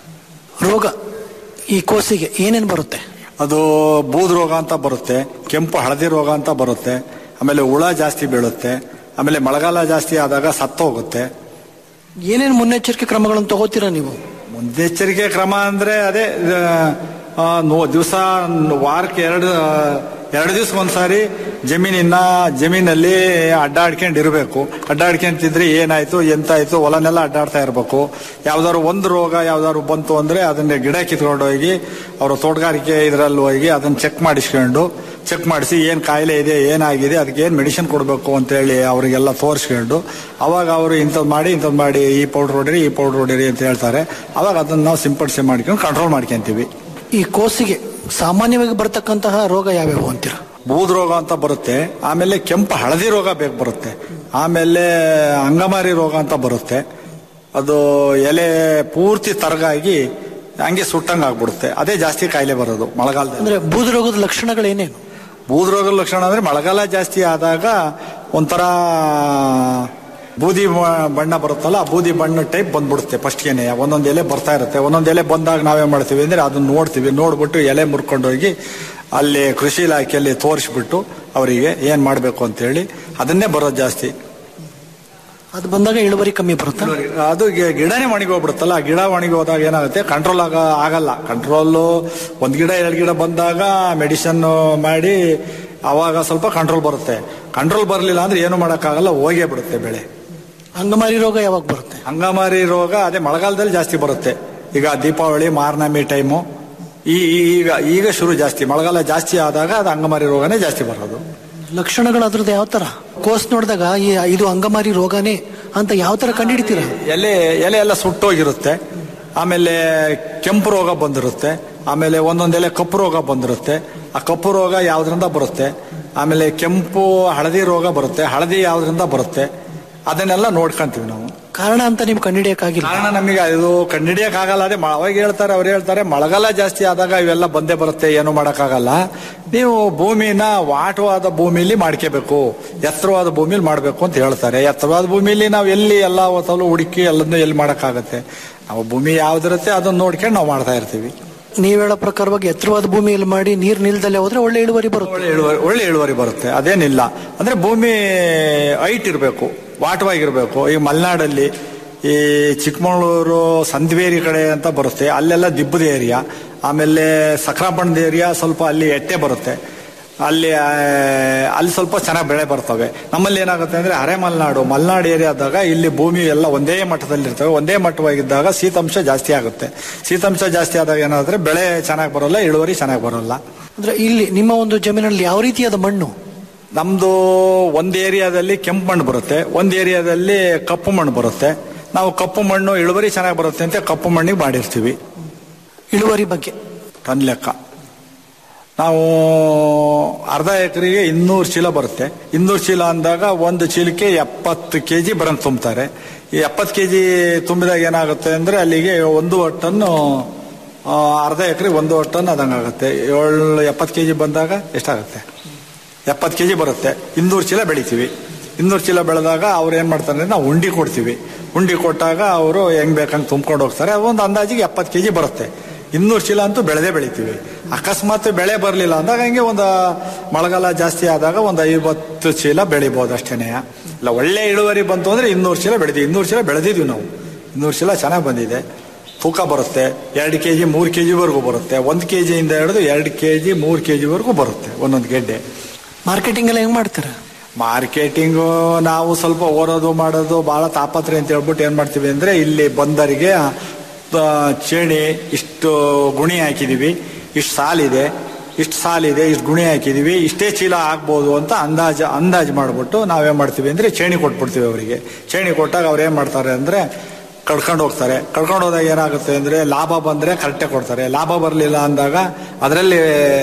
ರೋಗ ಈ ಕೋಸಿಗೆ ಏನೇನು ಬರುತ್ತೆ ಅದು ಬೂದ್ ರೋಗ ಅಂತ ಬರುತ್ತೆ ಕೆಂಪು ಹಳದಿ ರೋಗ ಅಂತ ಬರುತ್ತೆ ಆಮೇಲೆ ಹುಳ ಜಾಸ್ತಿ ಬೀಳುತ್ತೆ ಆಮೇಲೆ ಮಳೆಗಾಲ ಜಾಸ್ತಿ ಆದಾಗ ಸತ್ತೋಗುತ್ತೆ ಏನೇನು ಮುನ್ನೆಚ್ಚರಿಕೆ ಕ್ರಮಗಳನ್ನು ತಗೋತೀರಾ ನೀವು ಮುನ್ನೆಚ್ಚರಿಕೆ ಕ್ರಮ ಅಂದ್ರೆ ಅದೇ ಆ, ನೋ ದಿವಸ ವಾರಕ್ಕೆ ಎರಡು ಎರಡು ದಿವಸ ಒಂದ್ಸಾರಿ ಜಮೀನಿನ ಜಮೀನಲ್ಲಿ ಅಡ್ಡಾಡ್ಕೊಂಡು ಇರಬೇಕು ಅಡ್ಡಾಡ್ಕೊಂತಿದ್ರೆ ಏನಾಯ್ತು ಎಂತಾಯ್ತು ಹೊಲನೆಲ್ಲ ಅಡ್ಡಾಡ್ತಾ ಇರಬೇಕು ಯಾವ್ದಾದ್ರು ಒಂದು ರೋಗ ಯಾವ್ದಾದ್ರು ಬಂತು ಅಂದ್ರೆ ಅದನ್ನ ಗಿಡ ಕಿತ್ಕೊಂಡು ಹೋಗಿ ಅವರ ತೋಟಗಾರಿಕೆ ಇದರಲ್ಲಿ ಹೋಗಿ ಅದನ್ನ ಚೆಕ್ ಮಾಡಿಸ್ಕೊಂಡು ಚೆಕ್ ಮಾಡಿಸಿ ಏನ್ ಕಾಯಿಲೆ ಇದೆ ಏನಾಗಿದೆ ಅದಕ್ಕೆ ಏನ್ ಮೆಡಿಸಿನ್ ಕೊಡಬೇಕು ಅಂತ ಹೇಳಿ ಅವರಿಗೆಲ್ಲ ತೋರಿಸ್ಕೊಂಡು ಅವಾಗ ಅವರು ಇಂಥದ್ದು ಮಾಡಿ ಇಂಥದ್ದು ಮಾಡಿ ಈ ಪೌಡರ್ ಹೊಡಿರಿ ಈ ಪೌಡರ್ ಹೊಡಿರಿ ಅಂತ ಹೇಳ್ತಾರೆ ಅವಾಗ ಅದನ್ನ ನಾವು ಸಿಂಪಡಿಸಿ ಮಾಡ್ಕೊಂಡು ಕಂಟ್ರೋಲ್ ಮಾಡ್ಕೊಂತೀವಿ ಈ ಕೋಸಿಗೆ ಸಾಮಾನ್ಯವಾಗಿ ಬರ್ತಕ್ಕಂತಹ ರೋಗ ಯಾವ್ಯಾವು ಅಂತೀರಾ ಬೂದ್ ರೋಗ ಅಂತ ಬರುತ್ತೆ ಆಮೇಲೆ ಕೆಂಪು ಹಳದಿ ರೋಗ ಬೇಕು ಬರುತ್ತೆ ಆಮೇಲೆ ಅಂಗಮಾರಿ ರೋಗ ಅಂತ ಬರುತ್ತೆ ಅದು ಎಲೆ ಪೂರ್ತಿ ತರಗಾಗಿ ಹಂಗೆ ಸುಟ್ಟಂಗ್ ಆಗ್ಬಿಡುತ್ತೆ ಅದೇ ಜಾಸ್ತಿ ಕಾಯಿಲೆ ಬರೋದು ಮಳೆಗಾಲದಲ್ಲಿ ಅಂದ್ರೆ ಬೂದು ರೋಗದ ಲಕ್ಷಣಗಳೇನೇನು ಬೂದ್ ರೋಗದ ಲಕ್ಷಣ ಅಂದ್ರೆ ಮಳೆಗಾಲ ಜಾಸ್ತಿ ಆದಾಗ ಒಂಥರ ಬೂದಿ ಬ- ಬಣ್ಣ ಬರುತ್ತಲ್ಲ ಆ ಬೂದಿ ಬಣ್ಣ ಟೈಪ್ ಬಂದ್ಬಿಡುತ್ತೆ ಫಸ್ಟ್ಗೆನೆ ಒಂದೊಂದು ಎಲೆ ಬರ್ತಾ ಇರುತ್ತೆ ಒಂದೊಂದು ಎಲೆ ಬಂದಾಗ ನಾವೇನ್ ಮಾಡ್ತೀವಿ ಅಂದ್ರೆ ಅದನ್ನ ನೋಡ್ತೀವಿ ನೋಡ್ಬಿಟ್ಟು ಎಲೆ ಮುರ್ಕೊಂಡೋಗಿ ಅಲ್ಲಿ ಕೃಷಿ ಇಲಾಖೆಯಲ್ಲಿ ತೋರಿಸ್ಬಿಟ್ಟು ಅವರಿಗೆ ಏನ್ ಮಾಡ್ಬೇಕು ಅಂತ ಹೇಳಿ ಅದನ್ನೇ ಬರೋದು ಜಾಸ್ತಿ ಅದು ಬಂದಾಗ ಇಳುವರಿ ಕಮ್ಮಿ ಬರುತ್ತಾ ಅದು ಗಿ- ಗಿಡನೇ ಒಣಗೋಗ್ಬಿಡುತ್ತಲ್ಲ ಆ ಗಿಡ ಒಣಗೋದಾಗ ಏನಾಗುತ್ತೆ ಕಂಟ್ರೋಲ್ ಆಗ ಆಗಲ್ಲ ಕಂಟ್ರೋಲ್ ಒಂದ್ ಗಿಡ ಎರಡು ಗಿಡ ಬಂದಾಗ ಮೆಡಿಸನ್ ಮಾಡಿ ಅವಾಗ ಸ್ವಲ್ಪ ಕಂಟ್ರೋಲ್ ಬರುತ್ತೆ ಕಂಟ್ರೋಲ್ ಬರಲಿಲ್ಲ ಅಂದ್ರೆ ಏನು ಮಾಡೋಕ್ಕಾಗಲ್ಲ ಹೋಗೇ ಬಿಡುತ್ತೆ ಬೆಳೆ ಅಂಗಮಾರಿ ರೋಗ ಯಾವಾಗ ಬರುತ್ತೆ ಅಂಗಮಾರಿ ರೋಗ ಅದೇ ಮಳೆಗಾಲದಲ್ಲಿ ಜಾಸ್ತಿ ಬರುತ್ತೆ ಈಗ ದೀಪಾವಳಿ ಮಾರ್ನಮಿ ಟೈಮು ಈ ಈ- ಈಗ ಈಗ ಶುರು ಜಾಸ್ತಿ ಮಳೆಗಾಲ ಜಾಸ್ತಿ ಆದಾಗ ಅದು ಅಂಗಮಾರಿ ರೋಗನೇ ಜಾಸ್ತಿ ಬರೋದು ಲಕ್ಷಣಗಳು ಅದ್ರದ್ದು ಯಾವ ತರ ಕೋಸ್ ನೋಡಿದಾಗ ಈ ಇದು ಅಂಗಮಾರಿ ರೋಗನೇ ಅಂತ ಯಾವ ತರ ಕಂಡುಹಿಡಿತೀರಾ ಎಲೆ ಎಲೆ ಎಲ್ಲ ಸುಟ್ಟೋಗಿರುತ್ತೆ ಆಮೇಲೆ ಕೆಂಪು ರೋಗ ಬಂದಿರುತ್ತೆ ಆಮೇಲೆ ಒಂದೊಂದು ಎಲೆ ಕಪ್ಪು ರೋಗ ಬಂದಿರುತ್ತೆ ಆ ಕಪ್ಪು ರೋಗ ಯಾವ್ದ್ರಿಂದ ಬರುತ್ತೆ ಆಮೇಲೆ ಕೆಂಪು ಹಳದಿ ರೋಗ ಬರುತ್ತೆ ಹಳದಿ ಯಾವ್ದ್ರಿಂದ ಬರುತ್ತೆ ಅದನ್ನೆಲ್ಲ ನೋಡ್ಕೊಂತೀವಿ ನಾವು ಕಾರಣ ಅಂತ ನಿಮ್ ಕಂಡುಹಿಡಿಯಕ್ಕಾಗಿಲ್ಲ ಕಾರಣ ನಮಗೆ ಇದು ಕಂಡಿಡಿಯಕ್ ಆಗಲ್ಲ ಅದೇ ಮ- ಅವಾಗ ಹೇಳ್ತಾರೆ ಅವ್ರು ಹೇಳ್ತಾರೆ ಮಳೆಗಾಲ ಜಾಸ್ತಿ ಆದಾಗ ಇವೆಲ್ಲ ಬಂದೇ ಬರುತ್ತೆ ಏನು ಮಾಡಕ್ಕಾಗಲ್ಲ ನೀವು ಭೂಮಿನ ವಾಟವಾದ ಭೂಮಿಲಿ ಮಾಡ್ಕೋಬೇಕು ಎತ್ತರವಾದ ಭೂಮಿಲಿ ಮಾಡ್ಬೇಕು ಅಂತ ಹೇಳ್ತಾರೆ ಎತ್ತರವಾದ ಭೂಮಿಲಿ ನಾವು ಎಲ್ಲಿ ಎಲ್ಲ ಹೊತ್ತಲು ಹುಡುಕಿ ಎಲ್ಲದನ್ನು ಎಲ್ಲಿ ಮಾಡಕ್ಕಾಗತ್ತೆ ನಾವು ಭೂಮಿ ಯಾವ್ದಿರುತ್ತೆ ಅದನ್ನ ನೋಡ್ಕೊಂಡು ನಾವು ಮಾಡ್ತಾ ಇರ್ತೀವಿ ನೀವ್ ಹೇಳೋ ಪ್ರಕಾರವಾಗಿ ಎತ್ತರವಾದ ಭೂಮಿಯಲ್ಲಿ ಮಾಡಿ ನೀರ್ ನಿಲ್ದಲ್ಲೇ ಹೋದ್ರೆ ಒಳ್ಳೆ ಇಳುವರಿ ಬರುತ್ತೆ ಒಳ್ಳೆ ಇಳುವರಿ ಒಳ್ಳೆ ಇಳುವರಿ ಬರುತ್ತೆ ಅದೇನಿಲ್ಲ ಅಂದ್ರೆ ಭೂಮಿ ಹೈಟ್ ಇರಬೇಕು ವಾಟವಾಗಿರ್ಬೇಕು ಈ ಮಲೆನಾಡಲ್ಲಿ ಈ ಚಿಕ್ಕಮಗಳೂರು ಸಂದ್ವೇರಿ ಕಡೆ ಅಂತ ಬರುತ್ತೆ ಅಲ್ಲೆಲ್ಲ ದಿಬ್ಬದ ಏರಿಯಾ ಆಮೇಲೆ ಸಕ್ರಾಪಣದ ಏರಿಯಾ ಸ್ವಲ್ಪ ಅಲ್ಲಿ ಎಟ್ಟೆ ಬರುತ್ತೆ ಅಲ್ಲಿ ಆ, ಅಲ್ಲಿ ಸ್ವಲ್ಪ ಚೆನ್ನಾಗಿ ಬೆಳೆ ಬರ್ತವೆ ನಮ್ಮಲ್ಲಿ ಏನಾಗುತ್ತೆ ಅಂದ್ರೆ ಅರೆ ಮಲೆನಾಡು ಮಲೆನಾಡು ಏರಿಯಾದಾಗ ಇಲ್ಲಿ ಭೂಮಿ ಎಲ್ಲ ಒಂದೇ ಮಟ್ಟದಲ್ಲಿ ಇರ್ತವೆ ಒಂದೇ ಮಟ್ಟವಾಗಿದ್ದಾಗ ಶೀತಾಂಶ ಜಾಸ್ತಿ ಆಗುತ್ತೆ ಶೀತಾಂಶ ಜಾಸ್ತಿ ಆದಾಗ ಏನಾದ್ರೆ ಬೆಳೆ ಚೆನ್ನಾಗಿ ಬರೋಲ್ಲ ಇಳುವರಿ ಚೆನ್ನಾಗಿ ಬರೋಲ್ಲ ಅಂದ್ರೆ ಇಲ್ಲಿ ನಿಮ್ಮ ಒಂದು ಜಮೀನಲ್ಲಿ ಯಾವ ರೀತಿಯಾದ ಮಣ್ಣು ನಮ್ದು ಒಂದು ಏರಿಯಾದಲ್ಲಿ ಕೆಂಪು ಮಣ್ಣು ಬರುತ್ತೆ ಒಂದು ಏರಿಯಾದಲ್ಲಿ ಕಪ್ಪು ಮಣ್ಣು ಬರುತ್ತೆ ನಾವು ಕಪ್ಪು ಮಣ್ಣು ಇಳುವರಿ ಚೆನ್ನಾಗಿ ಬರುತ್ತೆ ಅಂತ ಕಪ್ಪು ಮಣ್ಣಿಗೆ ಮಾಡಿರ್ತೀವಿ ಇಳುವರಿ ಬಗ್ಗೆ ಟನ್ ಲೆಕ್ಕ ನಾವು ಅರ್ಧ ಎಕರೆಗೆ ಇನ್ನೂರು ಚೀಲ ಬರುತ್ತೆ ಇನ್ನೂರು ಚೀಲ ಅಂದಾಗ ಒಂದು ಚೀಲಕ್ಕೆ ಎಪ್ಪತ್ತು ಕೆ ಜಿ ಬರಂಗ್ ತುಂಬ್ತಾರೆ ಈ ಎಪ್ಪತ್ತು ಕೆ ಜಿ ತುಂಬಿದಾಗ ಏನಾಗುತ್ತೆ ಅಂದ್ರೆ ಅಲ್ಲಿಗೆ ಒಂದು ಟನ್ನು ಆ, ಅರ್ಧ ಎಕರೆ ಒಂದು ಟನ್ ಅದಂಗೆ ಆಗುತ್ತೆ ಏಳು ಎಪ್ಪತ್ತು ಕೆ ಜಿ ಬಂದಾಗ ಎಷ್ಟಾಗುತ್ತೆ ಎಪ್ಪತ್ತು ಕೆ ಜಿ ಬರುತ್ತೆ ಇನ್ನೂರು ಚೀಲ ಬೆಳಿತೀವಿ ಇನ್ನೂರು ಚೀಲ ಬೆಳೆದಾಗ ಅವ್ರು ಏನು ಮಾಡ್ತಾರೆ ಅಂದ್ರೆ ನಾವು ಉಂಡಿ ಕೊಡ್ತೀವಿ ಉಂಡಿ ಕೊಟ್ಟಾಗ ಅವರು ಹೆಂಗ್ ಬೇಕಂಗೆ ತುಂಬ್ಕೊಂಡು ಹೋಗ್ತಾರೆ ಒಂದು ಅಂದಾಜಿಗೆ ಎಪ್ಪತ್ತು ಕೆ ಜಿ ಬರುತ್ತೆ ಇನ್ನೂರು ಚೀಲ ಅಂತೂ ಬೆಳೆದೇ ಬೆಳಿತೀವಿ ಅಕಸ್ಮಾತ್ ಬೆಳೆ ಬರಲಿಲ್ಲ ಅಂದಾಗ ಹಂಗೆ ಒಂದು ಮಳೆಗಾಲ ಜಾಸ್ತಿ ಆದಾಗ ಒಂದು ಐವತ್ತು ಚೀಲ ಬೆಳಿಬೋದು ಅಷ್ಟೇನೆ ಇಲ್ಲ ಒಳ್ಳೆ ಇಳುವರಿ ಬಂತು ಅಂದ್ರೆ ಇನ್ನೂರು ಚೀಲ ಬೆಳೆದಿವಿ ಇನ್ನೂರು ಚೀಲ ಬೆಳೆದಿದ್ವಿ ನಾವು ಇನ್ನೂರು ಚೀಲ ಚೆನ್ನಾಗಿ ಬಂದಿದೆ ತೂಕ ಬರುತ್ತೆ ಎರಡು ಕೆ ಜಿ ಮೂರು ಕೆ ಜಿವರೆಗೂ ಬರುತ್ತೆ ಒಂದು ಕೆ ಜಿಯಿಂದ ಹಿಡಿದು ಎರಡು ಕೆ ಜಿ ಮೂರು ಕೆ ಜಿವರೆಗೂ ಬರುತ್ತೆ ಒಂದೊಂದು ಗೆಡ್ಡೆ ಮಾರ್ಕೆಟಿಂಗ್ ಎಲ್ಲ ಹೆಂಗ್ ಮಾಡ್ತಾರೆ ಮಾರ್ಕೆಟಿಂಗು ನಾವು ಸ್ವಲ್ಪ ಓರೋದು ಮಾಡೋದು ಬಹಳ ತಾಪತ್ರೆ ಅಂತ ಹೇಳ್ಬಿಟ್ಟು ಏನ್ ಮಾಡ್ತೀವಿ ಅಂದ್ರೆ ಇಲ್ಲಿ ಬಂದರಿಗೆ ಆ, ಚೇಣಿ ಇಷ್ಟು ಗುಣಿ ಹಾಕಿದೀವಿ ಇಷ್ಟು ಸಾಲಿದೆ ಇಷ್ಟು ಸಾಲಿದೆ ಇಷ್ಟು ಗುಣಿ ಹಾಕಿದೀವಿ ಇಷ್ಟೇ ಚೀಲ ಆಗ್ಬೋದು ಅಂತ ಅಂದಾಜು ಅಂದಾಜು ಮಾಡ್ಬಿಟ್ಟು ನಾವೇನ್ ಮಾಡ್ತೀವಿ ಅಂದ್ರೆ ಚೇಣಿ ಕೊಟ್ಬಿಡ್ತೀವಿ ಅವರಿಗೆ ಚೇಣಿ ಕೊಟ್ಟಾಗ ಅವ್ರು ಏನ್ ಮಾಡ್ತಾರೆ ಅಂದ್ರೆ ಕಳ್ಕೊಂಡು ಹೋಗ್ತಾರೆ ಕಳ್ಕೊಂಡು ಹೋದಾಗ ಏನಾಗುತ್ತೆ ಅಂದ್ರೆ ಲಾಭ ಬಂದ್ರೆ ಕರೆಕ್ಟೇ ಕೊಡ್ತಾರೆ ಲಾಭ ಬರಲಿಲ್ಲ ಅಂದಾಗ ಅದರಲ್ಲಿ